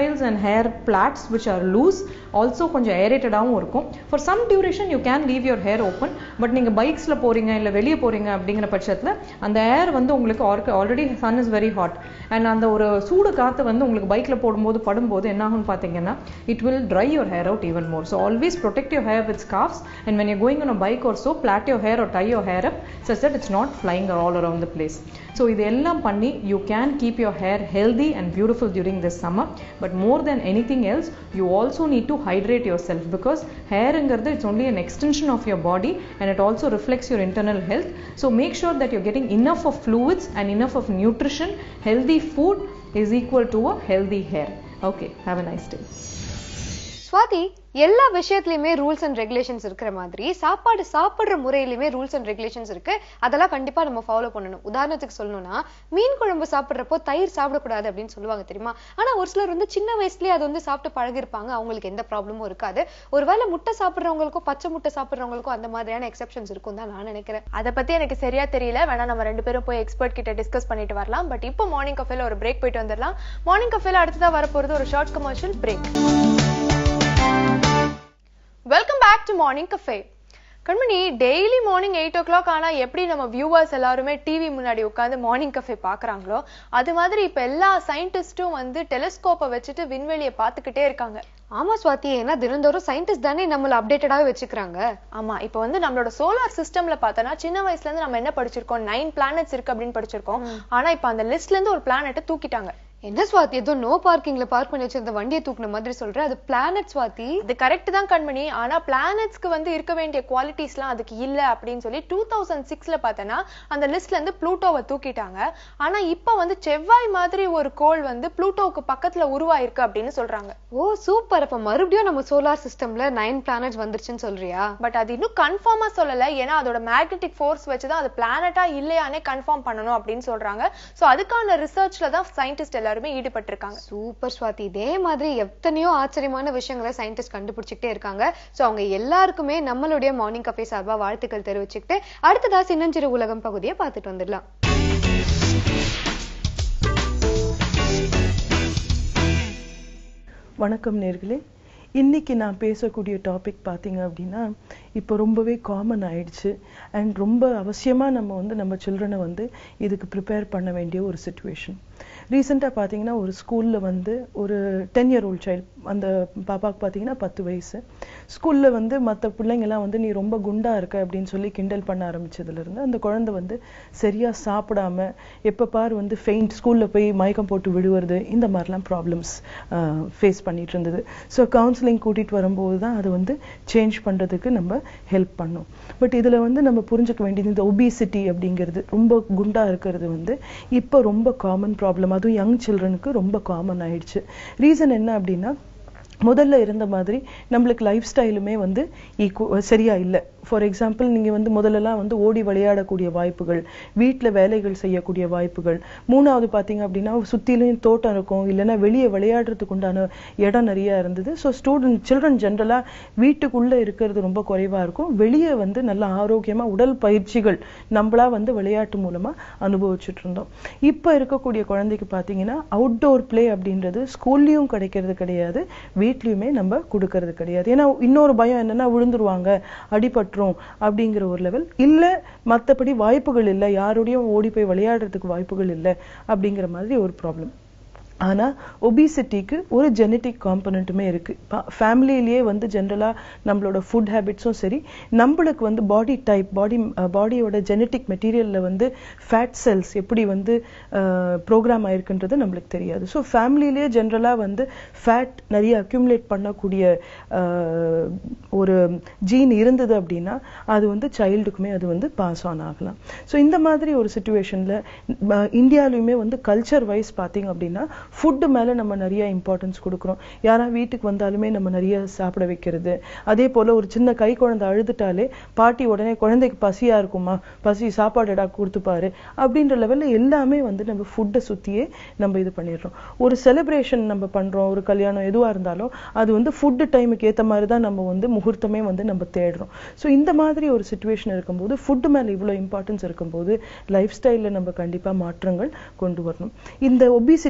ponytails and hair plaits which are loose also கொஞ்சம் ஏரேட்டடாகவும் இருக்கும் for some duration you can leave your hair open but நீங்கள் பைக்ஸில் போறீங்க இல்லை வெளியே போறீங்க அப்படிங்கிற பட்சத்தில் அந்த ஏர் வந்து உங்களுக்கு already sun is very hot and அந்த ஒரு சூடு காற்று வந்து உங்களுக்கு பைக்கில் போடும்போது படும்போது என்ன ஆகும்னு பார்த்தீங்கன்னா it will dry your hair out even more so always protect your hair with scarves and when you're going on a bike or so plait your hair or tie your hair up such that it's not flying all around the place so இது எல்லாம் பண்ணி you can keep your hair healthy and beautiful during this summer but more than anything else you also need to hydrate yourself because ஹேருங்கிறது it's only an extension of your body and it also reflects your internal health so make sure that you getting enough of fluids and enough of nutrition healthy food is equal to a healthy hair okay have a nice day
Swathi எல்லா விஷயத்துலயுமே rules and regulations இருக்கிற மாதிரி சாப்பாடு சாப்பிடுற முறையிலுமே rules and regulations இருக்கு அதெல்லாம் கண்டிப்பா நம்ம ஃபாலோ பண்ணணும் உதாரணத்துக்கு சொல்லணும்னா மீன் குழம்பு சாப்பிடுறப்போ தயிர் சாப்பிடக்கூடாது அப்படின்னு சொல்லுவாங்க தெரியுமா ஆனா ஒரு சிலர் வந்து சின்ன வயசுலயே அது வந்து சாப்பிட்டு பழகிருப்பாங்க அவங்களுக்கு எந்த ப்ராப்ளமும் இருக்காது ஒருவேளை முட்டை சாப்பிடுறவங்களுக்கும் பச்சை முட்டை சாப்பிடுறவங்களுக்கும் அந்த மாதிரியான எக்ஸெப்ஷன்ஸ் இருக்கும் தான் நான் நினைக்கிறேன்
அதை பத்தி எனக்கு சரியா தெரியல வேணா நம்ம ரெண்டு பேரும் போய் எக்ஸ்பர்ட் கிட்ட டிஸ்கஸ் பண்ணிட்டு வரலாம் பட் இப்போ மார்னிங் கஃபேல ஒரு பிரேக் போயிட்டு வந்துடலாம் மார்னிங் கஃபேல அடுத்ததா வரப்போறது ஒரு short commercial break welcome back to morning cafe Kanmani daily morning eight o'clock ஆனா எப்படி நம்ம வியூவர்ஸ் எல்லாருமே டிவி முன்னாடி உட்காந்து மார்னிங் கஃபே பாக்குறாங்களோ அது மாதிரி இப்ப எல்லா சயின்டிஸ்டும் வந்து டெலிஸ்கோப்பை வச்சுட்டு விண்வெளியை பார்த்துக்கிட்டே இருக்காங்க
ஆமா ஸ்வாதி ஏன்னா தினந்தோறும் சயின்டிஸ்ட் தானே நம்மள அப்டேட்டடாவே வச்சுக்கிறாங்க
ஆமா இப்போ வந்து நம்மளோட சோலார் சிஸ்டம்ல பார்த்தோம்னா சின்ன வயசுல இருந்து நம்ம என்ன படிச்சிருக்கோம் நைன் பிளானட்ஸ் இருக்கு அப்படின்னு படிச்சிருக்கோம் ஆனா இப்போ அந்த லிஸ்ட்ல இருந்து ஒரு பிளானட்டை தூக்கிட்டாங்க
என்ன ஸ்வாதி ஏதோ நோ பார்க்கிங்ல பார்க் பண்ணி வச்சிருந்த வண்டியை தூக்குன மாதிரி சொல்ற அது பிளானட் ஸ்வாதி
இது கரெக்ட் தான் கண்மணி ஆனா பிளானட்ஸ்க்கு வந்து இருக்க வேண்டிய குவாலிட்டிஸ்லாம் அதுக்கு இல்ல அப்படின்னு சொல்லி டூ தௌசண்ட் சிக்ஸ்ல பார்த்தோன்னா அந்த லிஸ்ட்ல இருந்து ப்ளூட்டோவை தூக்கிட்டாங்க ஆனா இப்ப வந்து செவ்வாய் மாதிரி ஒரு கோள் வந்து ப்ளூட்டோவுக்கு பக்கத்துல உருவாயிருக்கு அப்படின்னு சொல்றாங்க
ஓ சூப்பர் அப்ப மறுபடியும் நம்ம சோலார் சிஸ்டம்ல நைன் பிளானட்ஸ் வந்துருச்சுன்னு சொல்றியா
பட் அது இன்னும் கன்ஃபார்மா சொல்லல ஏன்னா அதோட மேக்னெட்டிக் ஃபோர்ஸ் வச்சுதான் அது பிளானட்டா இல்லையானே கன்ஃபார்ம் பண்ணணும் அப்படின்னு சொல்றாங்க சோ அதுக்கான ரிசர்ச்ல தான் சயின்டிஸ்ட் எல்லாருமே ஈடுபட்டிருக்காங்க
சூப்பர் ஸ்வாதி இதே மாதிரி எத்தனையோ ஆச்சரியமான விஷயங்களை சயின்டிஸ்ட் கண்டுபிடிச்சிக்கிட்டே இருக்காங்க சோ அவங்க எல்லாருக்குமே நம்மளுடைய மார்னிங் கஃபே சார்பா வாழ்த்துக்கள் தெரிவிச்சுக்கிட்டு அடுத்ததா சின்னஞ்சிறு உலகம் பகுதியை பார்த்துட்டு வந்துடலாம்
வணக்கம் நேர்களே இன்னைக்கு நான் பேசக்கூடிய டாபிக் பார்த்தீங்க அப்படின்னா இப்போ ரொம்பவே காமன் ஆயிடுச்சு அண்ட் ரொம்ப அவசியமாக நம்ம வந்து நம்ம சில்ட்ரனை வந்து இதுக்கு ப்ரிப்பேர் பண்ண வேண்டிய ஒரு சுச்சுவேஷன் ரீசெண்டாக பார்த்தீங்கன்னா ஒரு ஸ்கூலில் வந்து ஒரு டென் இயர் ஓல்ட் சைல்டு அந்த பாப்பாவுக்கு பார்த்தீங்கன்னா பத்து வயசு ஸ்கூலில் வந்து மற்ற பிள்ளைங்கெல்லாம் வந்து நீ ரொம்ப குண்டா இருக்க அப்படின்னு சொல்லி கிண்டல் பண்ண ஆரம்பிச்சதுலேருந்து அந்த குழந்தை வந்து சரியாக சாப்பிடாம எப்போ பார் வந்து ஃபெயிண்ட் ஸ்கூலில் போய் மயக்கம் போட்டு விழுவுறது இந்த மாதிரிலாம் ப்ராப்ளம்ஸ் ஃபேஸ் பண்ணிட்டு இருந்தது ஸோ கவுன்சிலிங் கூட்டிகிட்டு வரும்போது தான் அது வந்து சேஞ்ச் பண்ணுறதுக்கு நம்ம ஹெல்ப் பண்ணோம் பட் இதில் வந்து நம்ம புரிஞ்சுக்க வேண்டியது இந்த ஒபிசிட்டி அப்படிங்கிறது ரொம்ப குண்டா இருக்கிறது வந்து இப்போ ரொம்ப காமன் ப்ராப்ளம் அதுவும் யங் சில்ட்ரனுக்கு ரொம்ப காமன் ஆயிடுச்சு ரீசன் என்ன அப்படின்னா முதல்ல இருந்த மாதிரி நம்மளுக்கு லைஃப் ஸ்டைலுமே வந்து ஈக்குவ சரியா இல்லை ஃபார் எக்ஸாம்பிள் நீங்க வந்து முதல்லலாம் வந்து ஓடி விளையாடக்கூடிய வாய்ப்புகள் வீட்டில் வேலைகள் செய்யக்கூடிய வாய்ப்புகள் மூணாவது பார்த்தீங்க அப்படின்னா சுத்திலும் தோட்டம் இருக்கும் இல்லைன்னா வெளியே விளையாடுறதுக்கு உண்டான இடம் நிறைய இருந்தது ஸோ ஸ்டூடெண்ட் சில்ட்ரன் ஜென்ரலாக வீட்டுக்குள்ள இருக்கிறது ரொம்ப குறைவா இருக்கும் வெளியே வந்து நல்ல ஆரோக்கியமா உடல் பயிற்சிகள் நம்மளா வந்து விளையாட்டு மூலமா அனுபவிச்சுட்டு இருந்தோம் இப்போ இருக்கக்கூடிய குழந்தைக்கு பார்த்தீங்கன்னா அவுட்டோர் பிளே அப்படின்றது ஸ்கூல்லையும் கிடைக்கிறது கிடையாது வீட்லயுமே நம்ம கொடுக்கறது கிடையாது ஏன்னா இன்னொரு பயம் என்னன்னா விழுந்துருவாங்க அடிபட்டுரும் அப்படிங்கிற ஒரு லெவல் இல்ல மத்தபடி வாய்ப்புகள் இல்லை யாரோடையும் ஓடி போய் விளையாடுறதுக்கு வாய்ப்புகள் இல்லை அப்படிங்கிற மாதிரி ஒரு ப்ராப்ளம் ஆனா ஒபிசிட்டிக்கு ஒரு ஜெனட்டிக் காம்பனண்ட்டுமே இருக்கு ஃபேமிலியிலேயே வந்து ஜென்ரலா நம்மளோட ஃபுட் ஹேபிட்ஸும் சரி நம்மளுக்கு வந்து பாடி டைப் பாடி பாடியோட ஜெனட்டிக் மெட்டீரியல்ல வந்து ஃபேட் செல்ஸ் எப்படி வந்து ப்ரோக்ராம் ஆயிருக்குன்றது நம்மளுக்கு தெரியாது ஸோ ஃபேமிலியிலேயே ஜென்ரலா வந்து ஃபேட் நிறைய அக்யூமுலேட் பண்ணக்கூடிய அஹ், ஒரு ஜீன் இருந்தது அப்படின்னா அது வந்து சைல்டுக்குமே அது வந்து பாஸ் ஆன் ஆகலாம் ஸோ இந்த மாதிரி ஒரு சுச்சுவேஷன்ல இந்தியாலையுமே வந்து கல்ச்சர் வைஸ் பார்த்தீங்க அப்படின்னா ஃபுட்டு மேல நம்ம நிறைய இம்பார்ட்டன்ஸ் கொடுக்குறோம் யாரா வீட்டுக்கு வந்தாலுமே நம்ம நிறைய சாப்பிட வைக்கிறது அதே போல ஒரு சின்ன கை குழந்தை அழுதுட்டாலே பாட்டி உடனே குழந்தைக்கு பசியா இருக்குமா பசி சாப்பாடுடா கொடுத்துப்பாரு அப்படின்ற லெவல்ல எல்லாமே வந்து நம்ம ஃபுட்டை சுத்தியே நம்ம இது பண்ணிடுறோம் ஒரு செலிப்ரேஷன் நம்ம பண்றோம் ஒரு கல்யாணம் எதுவா இருந்தாலும் அது வந்து ஃபுட்டு டைமுக்கு ஏத்த மாதிரி தான் நம்ம வந்து முகூர்த்தமே வந்து நம்ம தேடுறோம் ஸோ இந்த மாதிரி ஒரு சுச்சுவேஷன் இருக்கும்போது ஃபுட்டு மேல இவ்வளோ இம்பார்ட்டன்ஸ் இருக்கும்போது லைஃப் ஸ்டைலில் நம்ம கண்டிப்பா மாற்றங்கள் கொண்டு வரணும் இந்த ஒபிசிட்டினால ரொம்ப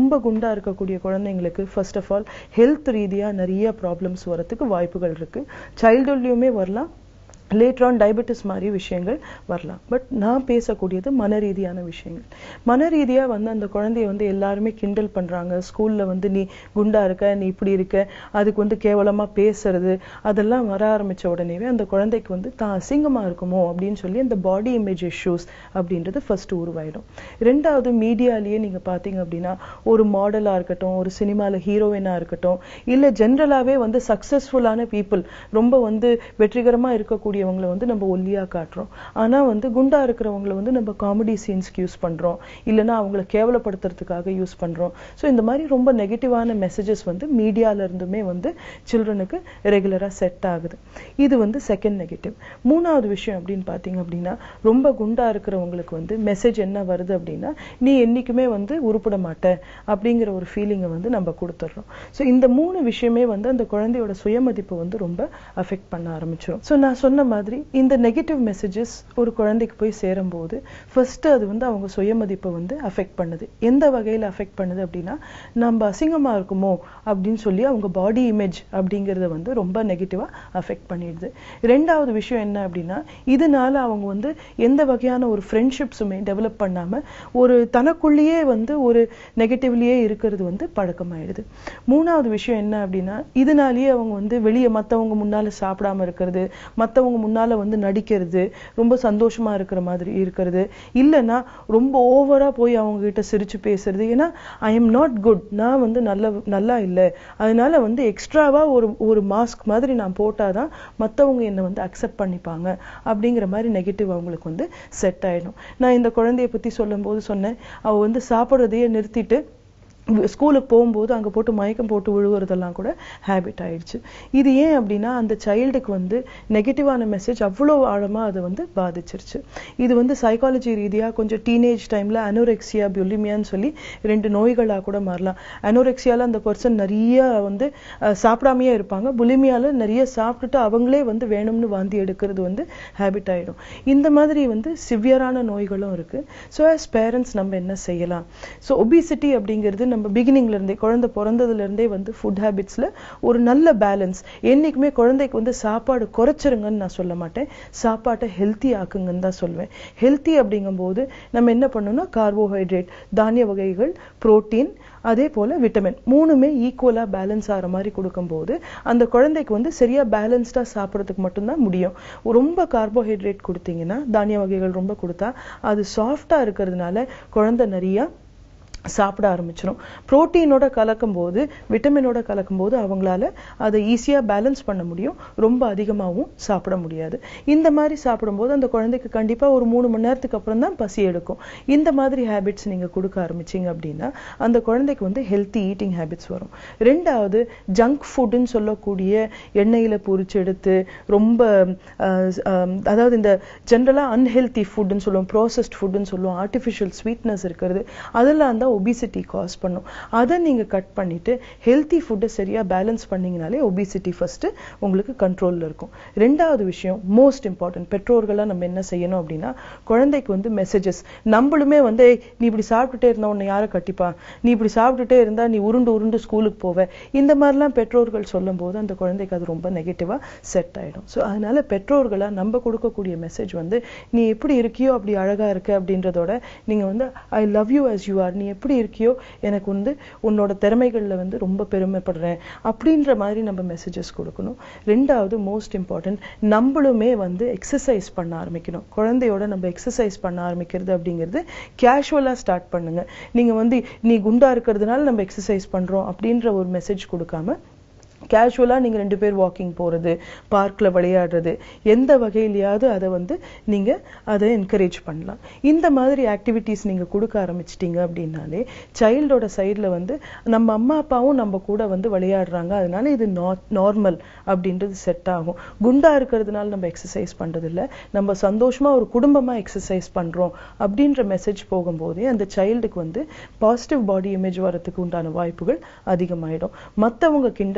ரொம்ப குண்டா இருக்கக்கூடிய குழந்தைங்களுக்கு ஃபர்ஸ்ட் ஆஃப் ஆல் ஹெல்த் ரீதியா நிறைய ப்ராப்ளம்ஸ் வரதுக்கு வாய்ப்புகள் இருக்கு சைல்டுஹுட்லயுமே வரலாம் லேட்டர் ஆன் டயபெட்டிஸ் மாதிரி விஷயங்கள் வரலாம் பட் நான் பேசக்கூடியது மன ரீதியான விஷயங்கள் மன ரீதியா வந்து அந்த குழந்தைய வந்து எல்லாருமே கிண்டல் பண்றாங்க ஸ்கூல்ல வந்து நீ குண்டா இருக்க நீ இப்படி இருக்க அதுக்கு வந்து கேவலமா பேசுறது அதெல்லாம் வர ஆரம்பிச்ச உடனேவே அந்த குழந்தைக்கு வந்து தான் அசிங்கமா இருக்குமோ அப்படின்னு சொல்லி அந்த பாடி இமேஜ் இஷ்யூஸ் அப்படின்றது ஃபர்ஸ்ட் உருவாயிடும் ரெண்டாவது மீடியாலேயே நீங்க பாத்தீங்க அப்படின்னா ஒரு மாடலா இருக்கட்டும் ஒரு சினிமால ஹீரோயினா இருக்கட்டும் இல்ல ஜென்ரலாவே வந்து சக்சஸ்ஃபுல்லான பீப்புள் ரொம்ப வந்து வெற்றிகரமா இருக்கக்கூடியவங்களை வந்து நம்ம ஒல்லியா காட்டுறோம் ஆனா வந்து குண்டா இருக்கிறவங்களை வந்து நம்ம காமெடி சீன்ஸ்க்கு யூஸ் பண்றோம் இல்லைன்னா அவங்கள கேவலப்படுத்துறதுக்காக யூஸ் பண்றோம் ஸோ இந்த மாதிரி ரொம்ப நெகட்டிவான மெசேஜஸ் வந்து மீடியால இருந்துமே வந்து சில்ட்ரனுக்கு ரெகுலரா செட் ஆகுது இது வந்து செகண்ட் நெகட்டிவ் மூணாவது விஷயம் அப்படின்னு பாத்தீங்க அப்படின்னா ரொம்ப குண்டா இருக்கிறவங்களுக்கு வந்து மெசேஜ் என்ன வருது அப்படின்னா நீ என்னைக்குமே வந்து உருப்பட மாட்ட அப்படிங்கிற ஒரு ஃபீலிங்கை வந்து நம்ம கொடுத்துட்றோம் ஸோ இந்த மூணு விஷயமே வந்து அந்த குழந்தையோட சுயமதிப்பை வந்து ரொம்ப அஃபெக்ட் பண்ண ஆரம்பிச்சிடும் ஸோ நான் சொன்ன மாதிரி இந்த நெகட்டிவ் மெசேஜஸ் ஒரு குழந்தைக்கு போய் சேரும்போது ஃபர்ஸ்ட் அது வந்து அவங்க சுயமதிப்பை வந்து அஃபெக்ட் பண்ணுது எந்த வகையில அஃபெக்ட் பண்ணுது அப்படின்னா நம்ம அசிங்கமா இருக்குமோ அப்படின்னு சொல்லி அவங்க பாடி இமேஜ் அப்படிங்கறத வந்து ரொம்ப நெகட்டிவா அஃபெக்ட் பண்ணிடுது ரெண்டாவது விஷயம் என்ன அப்படின்னா இதனால அவங்க வந்து எந்த வகையான ஒரு ஃப்ரெண்ட்ஷிப்ஸுமே டெவலப் பண்ணாம ஒரு தனக்குள்ளேயே வந்து ஒரு நெகட்டிவ்லயே இருக்கிறது வந்து பழக்கமாயிடுது மூணாவது விஷயம் என்ன அப்படின்னா இதனாலேயே அவங்க வந்து வெளியே மத்தவங்க முன்னால சாப்பிடாம இருக்கிறது மத்தவங்க முன்னால வந்து நடிக்கிறது ரொம்ப சந்தோஷமா இருக்கிற மாதிரி இருக்கிறது இல்லைன்னா ரொம்ப ஓவரா போய் அவங்க கிட்ட சிரிச்சு பேசுறது ஏன்னா ஐ எம் நாட் குட் நான் வந்து நல்ல நல்லா இல்லை அதனால வந்து எக்ஸ்ட்ராவா ஒரு ஒரு மாஸ்க் மாதிரி நான் போட்டாதான் மத்தவங்க என்னை வந்து அக்செப்ட் பண்ணிப்பாங்க அப்படிங்கிற மாதிரி நெகட்டிவ் அவங்களுக்கு வந்து செட் ஆயிடும் நான் இந்த குழந்தைய பத்தி சொல்லும்போது சொன்னேன் அவ வந்து சாப்பிடுறதையே நிறுத்திட்டு ஸ்கூலுக்கு போகும்போது அங்க போட்டு மயக்கம் போட்டு விழுகுறதெல்லாம் கூட ஹேபிட் ஆயிடுச்சு இது ஏன் அப்படின்னா அந்த சைல்டுக்கு வந்து நெகட்டிவான மெசேஜ் அவ்வளோ ஆழமா அதை வந்து பாதிச்சிருச்சு இது வந்து சைக்காலஜி ரீதியா கொஞ்சம் டீனேஜ் டைம்ல அனோரெக்சியா புலிமியான்னு சொல்லி ரெண்டு நோய்களா கூட மாறலாம் அனோரெக்சியால அந்த பர்சன் நிறைய வந்து அஹ், சாப்பிடாமயே இருப்பாங்க புலிமியால நிறைய சாப்பிட்டுட்டு அவங்களே வந்து வேணும்னு வாந்தி எடுக்கிறது வந்து ஹேபிட் ஆயிடும் இந்த மாதிரி வந்து சிவியரான நோய்களும் இருக்கு ஸோ as பேரண்ட்ஸ் நம்ம என்ன செய்யலாம் ஸோ ஒபிசிட்டி அப்படிங்கிறது நம்ம பிகினிங்ல இருந்தே குழந்தை பிறந்ததுல இருந்தே வந்து ஃபுட் ஹேபிட்ஸ்ல ஒரு நல்ல பேலன்ஸ் என்னைக்குமே குழந்தைக்கு வந்து சாப்பாடு குறைச்சிருங்கன்னு நான் சொல்ல மாட்டேன் சாப்பாட்டை ஹெல்த்தி ஆக்குங்கன்னு தான் சொல்லுவேன் ஹெல்த்தி அப்படிங்கும்போது நம்ம என்ன பண்ணணும்னா கார்போஹைட்ரேட் தானிய வகைகள் புரோட்டீன் அதே போல விட்டமின் மூணுமே ஈக்குவலா பேலன்ஸ் ஆகிற மாதிரி கொடுக்கும்போது அந்த குழந்தைக்கு வந்து சரியா பேலன்ஸ்டா சாப்பிடறதுக்கு மட்டும்தான் முடியும் ரொம்ப கார்போஹைட்ரேட் கொடுத்தீங்கன்னா தானிய வகைகள் ரொம்ப கொடுத்தா அது சாஃப்டா இருக்கிறதுனால குழந்தை நிறைய சாப்பிட ஆரம்பிச்சிடும் புரோட்டீனோட கலக்கும் போது விட்டமினோட கலக்கும் போது அவங்களால அதை ஈஸியா பேலன்ஸ் பண்ண முடியும் ரொம்ப அதிகமாகவும் சாப்பிட முடியாது இந்த மாதிரி சாப்பிடும்போது அந்த குழந்தைக்கு கண்டிப்பா ஒரு மூணு மணி நேரத்துக்கு அப்புறம் தான் பசி எடுக்கும் இந்த மாதிரி ஹேபிட்ஸ் நீங்க கொடுக்க ஆரம்பிச்சீங்க அப்படின்னா அந்த குழந்தைக்கு வந்து ஹெல்த்தி ஈட்டிங் ஹேபிட்ஸ் வரும் ரெண்டாவது ஜங்க் ஃபுட்னு சொல்லக்கூடிய எண்ணெயில பொரிச்சு எடுத்து ரொம்ப அஹ், அஹ், அதாவது இந்த ஜென்ரலா அன்ஹெல்த்தி ஃபுட்னு சொல்லுவோம் ப்ராசஸ்ட் ஃபுட்னு சொல்லுவோம் ஆர்டிஃபிஷியல் ஸ்வீட்னஸ் இருக்கிறது அதெல்லாம் தான் ஒபிசிட்டி காஸ் பண்ணும் அதை நீங்க கட் பண்ணிட்டு ஹெல்த்தி ஃபுட்டை சரியா பேலன்ஸ் பண்ணீங்கனாலே ஒபிசிட்டி ஃபர்ஸ்ட் உங்களுக்கு கண்ட்ரோல்ல இருக்கும் ரெண்டாவது விஷயம் மோஸ்ட் இம்பார்ட்டன்ட் பெற்றோர்களா நம்ம என்ன செய்யணும் அப்படின்னா குழந்தைக்கு வந்து மெசேஜஸ் நம்மளுமே வந்து "ஏய், நீ இப்படி சாப்பிட்டுட்டே இருந்தா உன்னை யாரை கட்டிப்பா நீ இப்படி சாப்பிட்டுட்டே இருந்தா நீ உருண்டு உருண்டு ஸ்கூலுக்கு போவ இந்த மாதிரிலாம் பெற்றோர்கள் சொல்லும்போது அந்த குழந்தைக்கு அது ரொம்ப நெகட்டிவா செட் ஆயிடும் ஸோ அதனால பெற்றோர்களா நம்ம கொடுக்கக்கூடிய மெசேஜ் வந்து நீ எப்படி இருக்கியோ அப்படி அழகா இருக்க அப்படின்றதோட நீங்க வந்து I love you as you are நீ எப்படி இருக்கியோ எனக்கு வந்து உன்னோட திறமைகள்ல வந்து ரொம்ப பெருமைப்படுறேன் அப்படின்ற மாதிரி நம்ம மெசேஜஸ் கொடுக்கணும் ரெண்டாவது மோஸ்ட் இம்பார்ட்டன்ட் நம்மளுமே வந்து எக்ஸசைஸ் பண்ண ஆரம்பிக்கணும் குழந்தையோட நம்ம எக்ஸசைஸ் பண்ண ஆரம்பிக்கிறது அப்படிங்கிறது கேஷுவலா ஸ்டார்ட் பண்ணுங்க நீங்க வந்து நீ குண்டா இருக்கிறதுனால நம்ம எக்ஸசைஸ் பண்றோம் அப்படின்ற ஒரு மெசேஜ் கொடுக்காம கேஷுவலா நீங்க ரெண்டு பேர் வாக்கிங் போறது பார்க்ல விளையாடுறது எந்த வகையிலயாவது அதை வந்து நீங்க அதை என்கரேஜ் பண்ணலாம் இந்த மாதிரி ஆக்டிவிட்டீஸ் நீங்க கொடுக்க ஆரம்பிச்சிட்டீங்க அப்படின்னாலே சைல்டோட சைடுல வந்து நம்ம அம்மா அப்பாவும் நம்ம கூட வந்து விளையாடுறாங்க அதனால இது நார்மல் அப்படின்றது செட் ஆகும் குண்டா இருக்கிறதுனால நம்ம எக்ஸசைஸ் பண்றது இல்ல நம்ம சந்தோஷமா ஒரு குடும்பமா எக்ஸசைஸ் பண்றோம் அப்படின்ற மெசேஜ் போகும்போதே அந்த சைல்டுக்கு வந்து பாசிட்டிவ் பாடி இமேஜ் வரதுக்கு உண்டான வாய்ப்புகள் அதிகமாயிடும் மத்தவங்க கிண்டல் பண்ணாலும்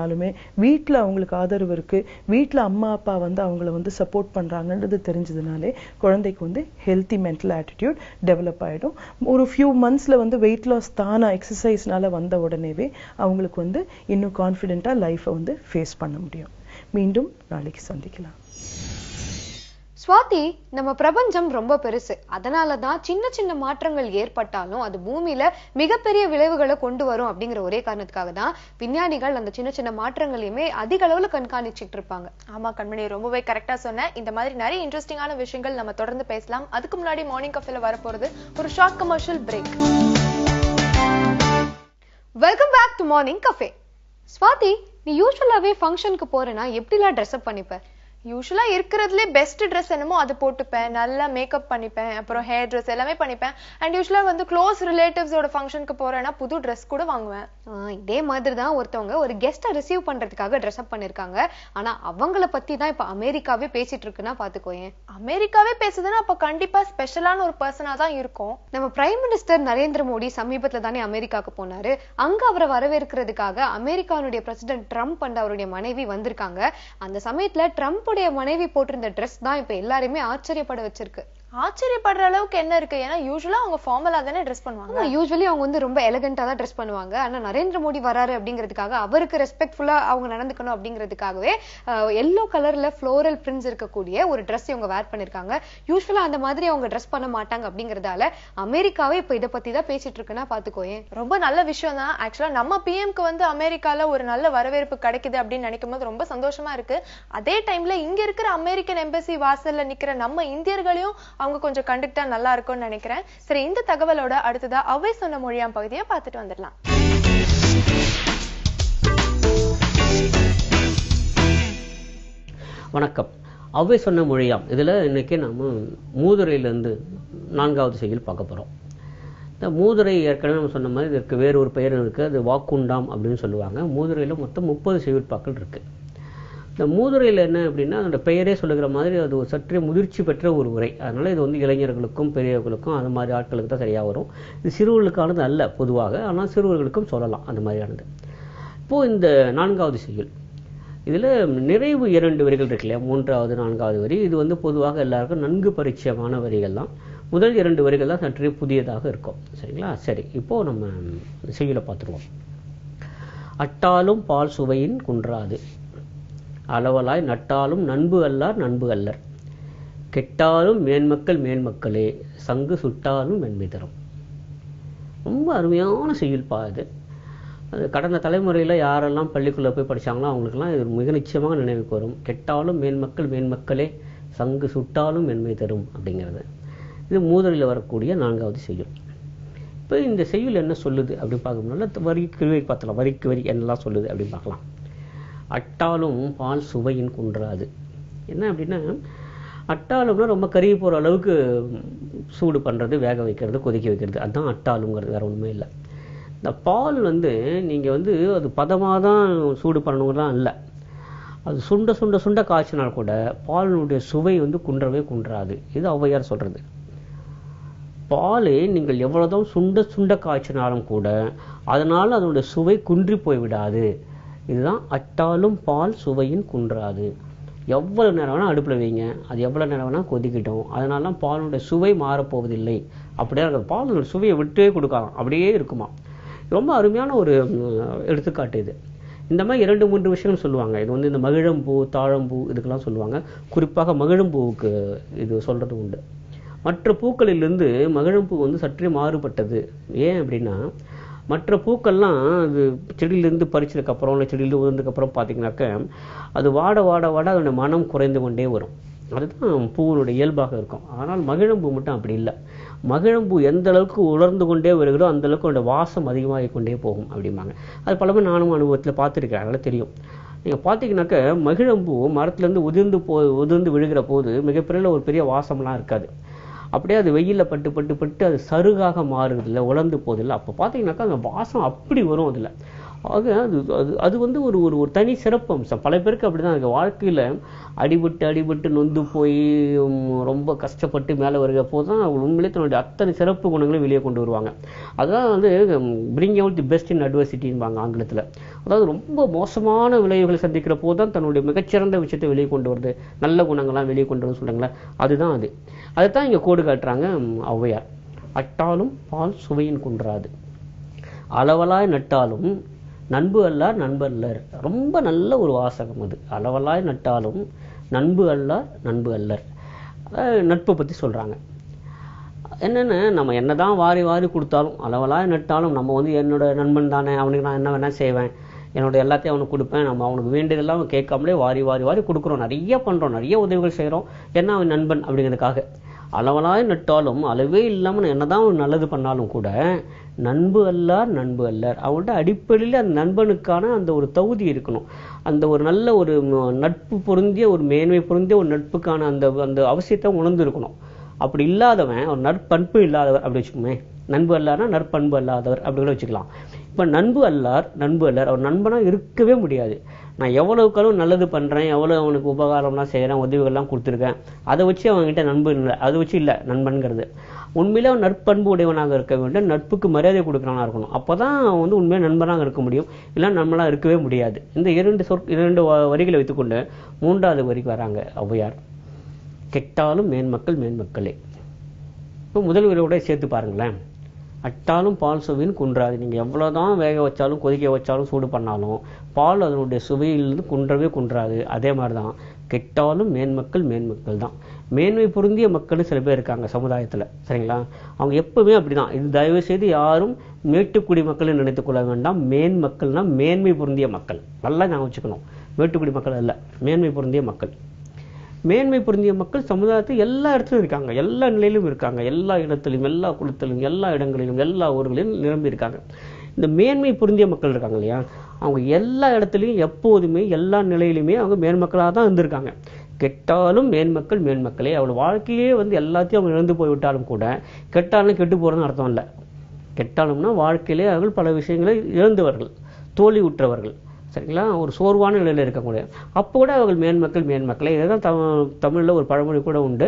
இல்லைனாலுமே வீட்டில் அவங்களுக்கு ஆதரவு இருக்கு வீட்டில் அம்மா அப்பா வந்து அவங்கள வந்து சப்போர்ட் பண்றாங்கன்றது தெரிஞ்சதுனாலே குழந்தைக்கு வந்து ஹெல்த்தி மென்டல் ஆட்டிடியூட் டெவலப் ஆயிடும் ஒரு ஃபியூ மந்த்ஸ்ல வந்து வெயிட் லாஸ் தானா எக்ஸசைஸ்னால வந்த உடனேவே அவங்களுக்கு வந்து இன்னும் கான்ஃபிடென்ட்டா லைஃப்பை வந்து ஃபேஸ் பண்ண முடியும் மீண்டும் நாளைக்கு சந்திக்கலாம்
ஸ்வாதி நம்ம பிரபஞ்சம் ரொம்ப பெருசு அதனால தான் சின்ன சின்ன மாற்றங்கள் ஏற்பட்டாலும் அது பூமியில மிகப்பெரிய விளைவுகளை கொண்டு வரும் அப்படிங்கிற ஒரே காரணத்துக்காக தான் விஞ்ஞானிகள் அந்த சின்ன சின்ன மாற்றங்களையுமே அதிக அளவுல கண்காணிச்சிட்டு இருப்பாங்க
ஆமா கண்மணி ரொம்பவே கரெக்டா சொன்னேன் இந்த மாதிரி நிறைய இன்ட்ரெஸ்டிங்கான விஷயங்கள் நம்ம தொடர்ந்து பேசலாம் அதுக்கு முன்னாடி மார்னிங் கஃபேல வரப்போறது ஒரு short commercial break
welcome back to morning cafe Swathi நீ யூஸ்வலாவே ஃபங்க்ஷனுக்கு போறேன்னா எப்படிலாம் ட்ரெஸ் அப் பண்ணிப்ப
யூஸ்வலா இருக்கிறதுலே பெஸ்ட் ட்ரெஸ் என்னமோ அது போட்டுப்பேன் நல்லா மேக்கப் பண்ணிப்பேன் அப்புறம் ஹேர் ட்ரெஸ் எல்லாமே பண்ணிப்பேன் அண்ட் யூஸ்வலா வந்து க்ளோஸ் ரிலேட்டிவ்ஸோட ஃபங்க்ஷனுக்கு போறேன்னா புது ட்ரெஸ் கூட வாங்குவேன்
ஆஹ் இதே மாதிரி தான் ஒருத்தவங்க ஒரு கெஸ்ட்டை ரிசீவ் பண்றதுக்காக ட்ரெஸ் அப் பண்ணிருக்காங்க ஆனா அவங்கள பத்தி தான் இப்ப அமெரிக்காவே பேசிட்டு இருக்குன்னா பாத்துக்கோயேன்
அமெரிக்காவே பேசுதுன்னா அப்ப கண்டிப்பா ஸ்பெஷலான ஒரு பர்சனா தான் இருக்கும்
நம்ம பிரைம் மினிஸ்டர் நரேந்திர மோடி சமீபத்துல தானே அமெரிக்காவுக்கு போனாரு அங்க அவரை வரவேற்கிறதுக்காக அமெரிக்காவுடைய பிரசிடென்ட் ட்ரம்ப் அண்ட் அவருடைய மனைவி வந்திருக்காங்க அந்த சமயத்துல ட்ரம்ப்புடைய மனைவி போட்டிருந்த ட்ரெஸ் தான் இப்ப எல்லாரையுமே ஆச்சரியப்பட வச்சிருக்கு
ஆச்சரியப்படுற அளவுக்கு என்ன இருக்கு ஏன்னா யூஸ்வலா அவங்க ஃபார்மலா தானே ட்ரெஸ் பண்ணுவாங்க
யூஸ்வலி அவங்க வந்து ரொம்ப எலகண்டா தான் ட்ரெஸ் பண்ணுவாங்க ஆனா நரேந்திர மோடி வராரு அப்படிங்கிறதுக்காக அவருக்கு ரெஸ்பெக்ட்ஃபுல்லா அவங்க நடந்துக்கணும் அப்படிங்கிறதுக்காகவே எல்லோ கலர்ல ஃப்ளோரல் பிரிண்ட்ஸ் இருக்கக்கூடிய ஒரு ட்ரெஸ் இவங்க வேர் பண்ணிருக்காங்க யூஸ்வலா அந்த மாதிரி அவங்க ட்ரெஸ் பண்ண மாட்டாங்க அப்படிங்கறதால அமெரிக்காவே இப்ப இத பத்தி தான் பேசிட்டு இருக்குன்னா பாத்துக்கோயேன்
ரொம்ப நல்ல விஷயம் தான் ஆக்சுவலா நம்ம பிஎம்க்கு வந்து அமெரிக்கால ஒரு நல்ல வரவேற்பு கிடைக்குது அப்படின்னு நினைக்கும் போது ரொம்ப சந்தோஷமா இருக்கு அதே டைம்ல இங்க இருக்கிற அமெரிக்கன் எம்பசி வாசல்ல நிக்கிற நம்ம இந்தியர்களையும் அவங்க கொஞ்சம் கண்டுக்கிட்டா நல்லா இருக்கும்னு நினைக்கிறேன் சரி இந்த தகவலோட அடுத்ததா அவை சொன்ன மொழியாம் பகுதியை பார்த்துட்டு வந்துடலாம்
வணக்கம் அவ்வை சொன்ன மொழியாம் இதில் இன்னைக்கு நம்ம மூதுரையிலேருந்து நான்காவது செய்யுள் பார்க்க போகிறோம் இந்த மூதுரை ஏற்கனவே நம்ம சொன்ன மாதிரி இதற்கு வேறு ஒரு பெயர் இருக்குது அது வாக்குண்டாம் அப்படின்னு சொல்லுவாங்க மூதுரையில் மொத்தம் முப்பது செய்யுட்பாக்கள் இருக்குது இந்த மூதுரையில் என்ன அப்படின்னா அதோட பெயரே சொல்லுகிற மாதிரி அது ஒரு சற்றே முதிர்ச்சி பெற்ற ஒரு உரை அதனால் இது வந்து இளைஞர்களுக்கும் பெரியவர்களுக்கும் அந்த மாதிரி ஆட்களுக்கு தான் சரியாக வரும் இது சிறுவர்களுக்கானது அல்ல பொதுவாக ஆனால் சிறுவர்களுக்கும் சொல்லலாம் அந்த மாதிரியானது இப்போது இந்த நான்காவது செய்யுள் இதில் நிறைவு இரண்டு வரிகள் இருக்கு இல்லையா மூன்றாவது நான்காவது வரி இது வந்து பொதுவாக எல்லாருக்கும் நன்கு பரிச்சயமான வரிகள் தான் முதல் இரண்டு வரிகள் தான் சற்றே புதியதாக இருக்கும் சரிங்களா சரி இப்போது நம்ம செய்யுளை பார்த்துருவோம் அட்டாலும் பால் சுவையின் குன்றாது அளவலாய் நட்டாலும் நண்பு அல்லார் நண்பு அல்லர் கெட்டாலும் மேன்மக்கள் மேன்மக்களே சங்கு சுட்டாலும் மென்மை தரும் ரொம்ப அருமையான செய்யுள்பா இது அது கடந்த தலைமுறையில் யாரெல்லாம் பள்ளிக்குள்ளே போய் படிச்சாங்களோ அவங்களுக்கெல்லாம் இது மிக நிச்சயமாக நினைவுக்கு வரும் கெட்டாலும் மேன்மக்கள் மேன்மக்களே சங்கு சுட்டாலும் மென்மை தரும் அப்படிங்கிறது இது மூதலில் வரக்கூடிய நான்காவது செய்யுள் இப்போ இந்த செய்யுள் என்ன சொல்லுது அப்படின்னு பார்க்கணும்னா வரிக்கு வரி பார்த்தலாம் வரிக்கு வரி என்னெல்லாம் சொல்லுது அப்படின்னு பார்க்கலாம் அட்டாலும் பால் சுவையின் குன்றாது என்ன அப்படின்னா அட்டாலும்னா ரொம்ப கருகி போகிற அளவுக்கு சூடு பண்ணுறது வேக வைக்கிறது கொதிக்க வைக்கிறது அதுதான் அட்டாலுங்கிறது வேற ஒன்றுமே இல்லை இந்த பால் வந்து நீங்கள் வந்து அது பதமாக தான் சூடு பண்ணணுங்கலாம் இல்லை அது சுண்ட சுண்ட சுண்ட காய்ச்சினால் கூட பாலினுடைய சுவை வந்து குன்றவே குன்றாது இது ஔவையார் சொல்கிறது பாலை நீங்கள் எவ்வளவுதான் சுண்ட சுண்ட காய்ச்சினாலும் கூட அதனால் அதனுடைய சுவை குன்றி போய்விடாது இதுதான் அட்டாலும் பால் சுவையின் குன்றாது எவ்வளவு நேரம் வேணால் அடுப்பில் வைங்க அது எவ்வளோ நேரம் வேணால் கொதிக்கட்டும் அதனால பாலுடைய சுவை மாறப்போவதில்லை அப்படியே இருக்க பாலுடைய சுவையை விட்டே கொடுக்கலாம் அப்படியே இருக்குமா ரொம்ப அருமையான ஒரு எடுத்துக்காட்டு இது இந்த மாதிரி இரண்டு மூன்று விஷயங்கள் சொல்லுவாங்க இது வந்து இந்த மகிழம்பூ தாழம்பூ இதுக்கெல்லாம் சொல்லுவாங்க குறிப்பாக மகிழம்பூவுக்கு இது சொல்றது உண்டு மற்ற பூக்களிலிருந்து மகிழம்பூ வந்து சற்றே மாறுபட்டது ஏன் அப்படின்னா மற்ற பூக்கள்லாம் அது செடியிலேருந்து பறிச்சதுக்கப்புறம் இல்லை செடியிலேருந்து உதிர்ந்ததுக்கப்புறம் பார்த்தீங்கன்னாக்க அது வாட வாட வாட அதோட மனம் குறைந்து கொண்டே வரும் அதுதான் பூவினுடைய இயல்பாக இருக்கும் ஆனால் மகிழம்பூ மட்டும் அப்படி இல்லை மகிழம்பூ எந்த அளவுக்கு உலர்ந்து கொண்டே வருகிறோ அந்த அளவுக்கு அதோட வாசம் அதிகமாகி கொண்டே போகும் அப்படிம்பாங்க அது பலமே நானும் அனுபவத்தில் பார்த்துருக்கேன் அதனால் தெரியும் நீங்கள் பார்த்தீங்கன்னாக்க மகிழம்பூ மரத்துலேருந்து உதிர்ந்து போ உதிர்ந்து விழுகிற போது மிகப்பெரிய ஒரு பெரிய வாசம்லாம் இருக்காது அப்படியே அது வெயிலில் பட்டு பட்டு பட்டு அது சருகாக மாறுதில்ல உலர்ந்து போதில்லை அப்போ பார்த்தீங்கன்னாக்கா அந்த வாசம் அப்படி வரும் அதில் ஆக அது அது அது வந்து ஒரு ஒரு ஒரு தனி சிறப்பு அம்சம் பல பேருக்கு அப்படிதான் இருக்கு வாழ்க்கையில அடிபட்டு அடிபட்டு நொந்து போய் உம், ரொம்ப கஷ்டப்பட்டு மேலே வருகிற போது தான் அவங்க உண்மையிலே தன்னுடைய அத்தனை சிறப்பு குணங்களை வெளியே கொண்டு வருவாங்க அதான் வந்து bring out the best in அட்வர்சிட்டின்பாங்க ஆங்கிலத்துல அதாவது ரொம்ப மோசமான விளைவுகளை சந்திக்கிற போது தான் தன்னுடைய மிகச்சிறந்த விஷயத்தை வெளியே கொண்டு வருது நல்ல குணங்கள்லாம் வெளியே கொண்டு வருது சொல்றாங்களே அதுதான் அது அதைத்தான் இங்க கோடு காட்டுறாங்க உம், ஔவையார் அட்டாலும் பால் சுவையின் குன்றாது அளவலாய் நட்டாலும் நண்பு அல்லார் நண்பல்லர் ரொம்ப நல்ல ஒரு வாசகம் அது அளவலாய் நட்டாலும் நண்பு அல்லார் நண்பு அல்லர் அதாவது நட்பை பத்தி சொல்றாங்க என்னென்ன நம்ம என்னதான் வாரி வாரி கொடுத்தாலும் அளவலாய் நட்டாலும் நம்ம வந்து என்னோட நண்பன் தானே அவனுக்கு நான் என்ன வேணா செய்வேன் என்னோட எல்லாத்தையும் அவனுக்கு கொடுப்பேன் நம்ம அவனுக்கு வேண்டியதெல்லாம் அவன் கேட்காமலே வாரி வாரி வாரி கொடுக்குறோம் நிறைய பண்றோம் நிறைய உதவிகள் செய்றோம் ஏன்னா அவன் நண்பன் அப்படிங்கிறதுக்காக அளவலாய் நட்டாலும் அளவே இல்லாம நான் என்னதான் அவன் நல்லது பண்ணாலும் கூட நண்பு அல்லார் நண்பு அல்லர் அவன்கிட்ட அடிப்படையில் அந்த நண்பனுக்கான அந்த ஒரு தகுதி இருக்கணும் அந்த ஒரு நல்ல ஒரு ம- நட்பு பொருந்திய ஒரு மேன்மை பொருந்திய ஒரு நட்புக்கான அந்த அந்த அவசியத்தை உணர்ந்து இருக்கணும் அப்படி இல்லாதவன் ஒரு நற்பண்பு இல்லாதவர் அப்படி வச்சுக்கோமே நண்பு அல்லார்னா நற்பண்பு அல்லாதவர் அப்படி கூட வச்சுக்கலாம் இப்ப நண்பு அல்லார் நண்பு அல்லார் அவர் நண்பனா இருக்கவே முடியாது நான் எவ்வளவுக்கு அளவு நல்லது பண்றேன் எவ்வளவு அவனுக்கு உபகாரம்லாம் செய்யறேன் உதவிகள்லாம் கொடுத்துருக்கேன் அதை வச்சு அவன்கிட்ட நண்பன் இல்லை அதை வச்சு இல்லை நண்பன்கிறது உண்மையிலே அவன் நற்பண்பு உடையவனாக இருக்க வேண்டும் நட்புக்கு மரியாதை கொடுக்கறவனா இருக்கணும் அப்பதான் அவன் வந்து உண்மையாக நண்பனாக இருக்க முடியும் இல்லை நண்பனா இருக்கவே முடியாது இந்த இரண்டு சொற் இரண்டு வ- வரிகளை வைத்துக்கொண்டு மூன்றாவது வரிக்கு வராங்க ஔவையார் கெட்டாலும் மேன்மக்கள் மேன்மக்களே இப்போ முதல் விரைவோட சேர்த்து பாருங்களேன் அட்டாலும் பால் சுவையின் குன்றாது நீங்க எவ்வளவுதான் வேக வச்சாலும் கொதிக்க வச்சாலும் சூடு பண்ணாலும் பால் அதனுடைய சுவையிலிருந்து குன்றவே குன்றாது அதே மாதிரிதான் கெட்டாலும் மேன்மக்கள் மேன்மக்கள் தான் மேன்மை பொருந்திய மக்கள் சில பேர் இருக்காங்க சமுதாயத்துல சரிங்களா அவங்க எப்பவுமே அப்படிதான் இது தயவு செய்து யாரும் மேட்டுக்குடி மக்கள் நினைத்துக் கொள்ள வேண்டாம் மேன் மக்கள்னா மேன்மை பொருந்திய மக்கள் நல்லா ஞாபகம் வச்சுக்கணும் மேட்டுக்குடி மக்கள் அல்ல மேன்மை பொருந்திய மக்கள் மேன்மை பொருந்திய மக்கள் சமுதாயத்தில் எல்லா இடத்துலையும் இருக்காங்க எல்லா நிலையிலும் இருக்காங்க எல்லா இடத்திலும் எல்லா குளத்திலும் எல்லா இடங்களிலும் எல்லா ஊர்களிலும் நிரம்பி இருக்காங்க இந்த மேன்மை பொருந்திய மக்கள் இருக்காங்க இல்லையா அவங்க எல்லா இடத்துலையும் எப்போதுமே எல்லா நிலையிலுமே அவங்க மேன்மக்களாக தான் இருந்திருக்காங்க கெட்டாலும் மேன்மக்கள் மேன்மக்களே அவள் வாழ்க்கையே வந்து எல்லாத்தையும் அவங்க இழந்து போய்விட்டாலும் கூட கெட்டாலும் கெட்டு போறதுன்னு அர்த்தம் இல்லை கெட்டாலும்னா வாழ்க்கையிலே அவர்கள் பல விஷயங்களை இழந்தவர்கள் தோல்வி உற்றவர்கள் சரிங்களா ஒரு சோர்வான நிலையில இருக்கக்கூடிய அப்போ கூட அவர்கள் மேன்மக்கள் மேன்மக்களே இதுதான் தமிழ் தமிழ்ல ஒரு பழமொழி கூட உண்டு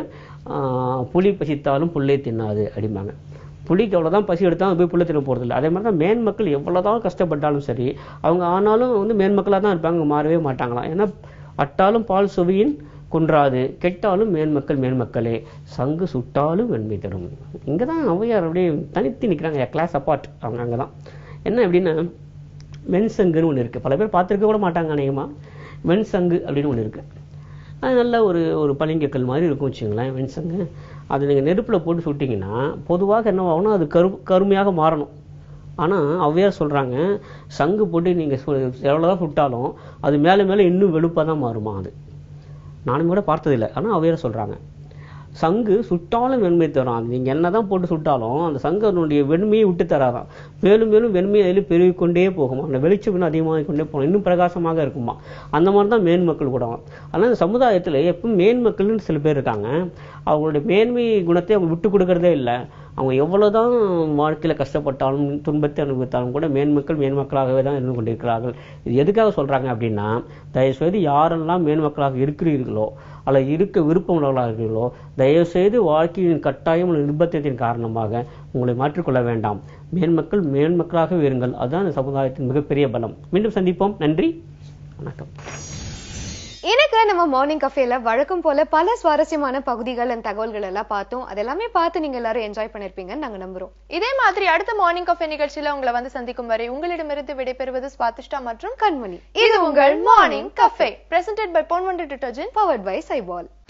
ஆஹ் புலி பசித்தாலும் புல்லை தின்னாது அப்படிம்பாங்க புலிக்கு எவ்வளவுதான் பசி எடுத்தாலும் போய் புல்லை தின்ன போறது இல்லை அதே மாதிரி தான் மேன்மக்கள் எவ்வளவுதான் கஷ்டப்பட்டாலும் சரி அவங்க ஆனாலும் வந்து மேன்மக்களாக தான் இருப்பாங்க மாறவே மாட்டாங்களாம் ஏன்னா அட்டாலும் பால் சுவையின் குன்றாது கெட்டாலும் மேன்மக்கள் மேன்மக்களே சங்கு சுட்டாலும் வெண்மை தரும் இங்கதான் ஔவையார் அப்படியே தனித்து நிக்கிறாங்க கிளாஸ் அப்பார்ட் அவங்க அங்கதான் என்ன எப்படின்னா வெண்சங்குன்னு ஒன்று இருக்கு பல பேர் பார்த்திருக்க கூட மாட்டாங்க அநேகமா வெண்சங்கு அப்படின்னு ஒன்று இருக்கு அது நல்ல ஒரு ஒரு பளிங்கக்கல் மாதிரி இருக்கும் வச்சுங்களேன் வெண்சங்கு அது நீங்க நெருப்புல போட்டு சுட்டீங்கன்னா பொதுவாக என்ன ஆகும்னா அது கரு கருமையாக மாறணும் ஆனா ஔவையார் சொல்றாங்க சங்கு போட்டு நீங்க சு- எவ்வளவுதான் சுட்டாலும் அது மேல மேல இன்னும் வெளுப்பா தான் மாறுமா அது நானும் கூட பார்த்ததில்லை ஆனா ஔவையார் சொல்றாங்க சங்கு சுட்டாலும் வெண்மை தரும் அது நீங்க என்னதான் போட்டு சுட்டாலும் அந்த சங்கு அதனுடைய வெண்மையை விட்டு தராதாம் மேலும் மேலும் வெண்மை அதில் பெருகிக் கொண்டே போகுமா அந்த வெளிச்சம் இன்னும் அதிகமாக கொண்டே போகும் இன்னும் பிரகாசமாக இருக்குமா அந்த மாதிரி தான் மேன்மக்கள் கூட ஆனால் இந்த சமுதாயத்துல எப்பவும் மேன்மக்கள்னு சில பேர் இருக்காங்க அவங்களுடைய மேன்மை குணத்தை அவங்க விட்டு கொடுக்கறதே இல்லை அவங்க எவ்வளவுதான் வாழ்க்கையில கஷ்டப்பட்டாலும் துன்பத்தை அனுபவித்தாலும் கூட மேன்மக்கள் மேன்மக்களாகவே தான் இருந்து கொண்டிருக்கிறார்கள் இது எதுக்காக சொல்றாங்க அப்படின்னா தயவு செய்து யாரெல்லாம் மேன்மக்களாக இருக்கிறீர்களோ அல்லது இருக்க விருப்பம் உள்ளவர்களாக இருக்கிறீர்களோ தயவு செய்து வாழ்க்கையின் கட்டாயம் அல்லது நிர்பந்தத்தின் காரணமாக உங்களை மாற்றிக்கொள்ள வேண்டாம் மேன்மக்கள் மேன்மக்களாக இருங்கள் அதுதான் இந்த சமுதாயத்தின் மிகப்பெரிய பலம் மீண்டும் சந்திப்போம் நன்றி வணக்கம்
எனக்கு நம்ம மார்னிங் கஃபேல வழக்கம் போல பல சுவாரஸ்யமான பகுதிகள் and தகவல்கள் எல்லாம் பார்த்தோம் அதெல்லாமே பார்த்து நீங்க எல்லாரும் என்ஜாய் பண்ணிருப்பீங்கன்னு நாங்க நம்புறோம்
இதே மாதிரி அடுத்த மார்னிங் காஃபே நிகழ்ச்சியில உங்களை வந்து சந்திக்கும் வரை உங்களிடமிருந்து விடைபெறுவது ஸ்வாதிஷ்டா மற்றும்
கண்மணி
இது உங்கள் morning cafe presented by Ponvandu detergent
powered by Saibol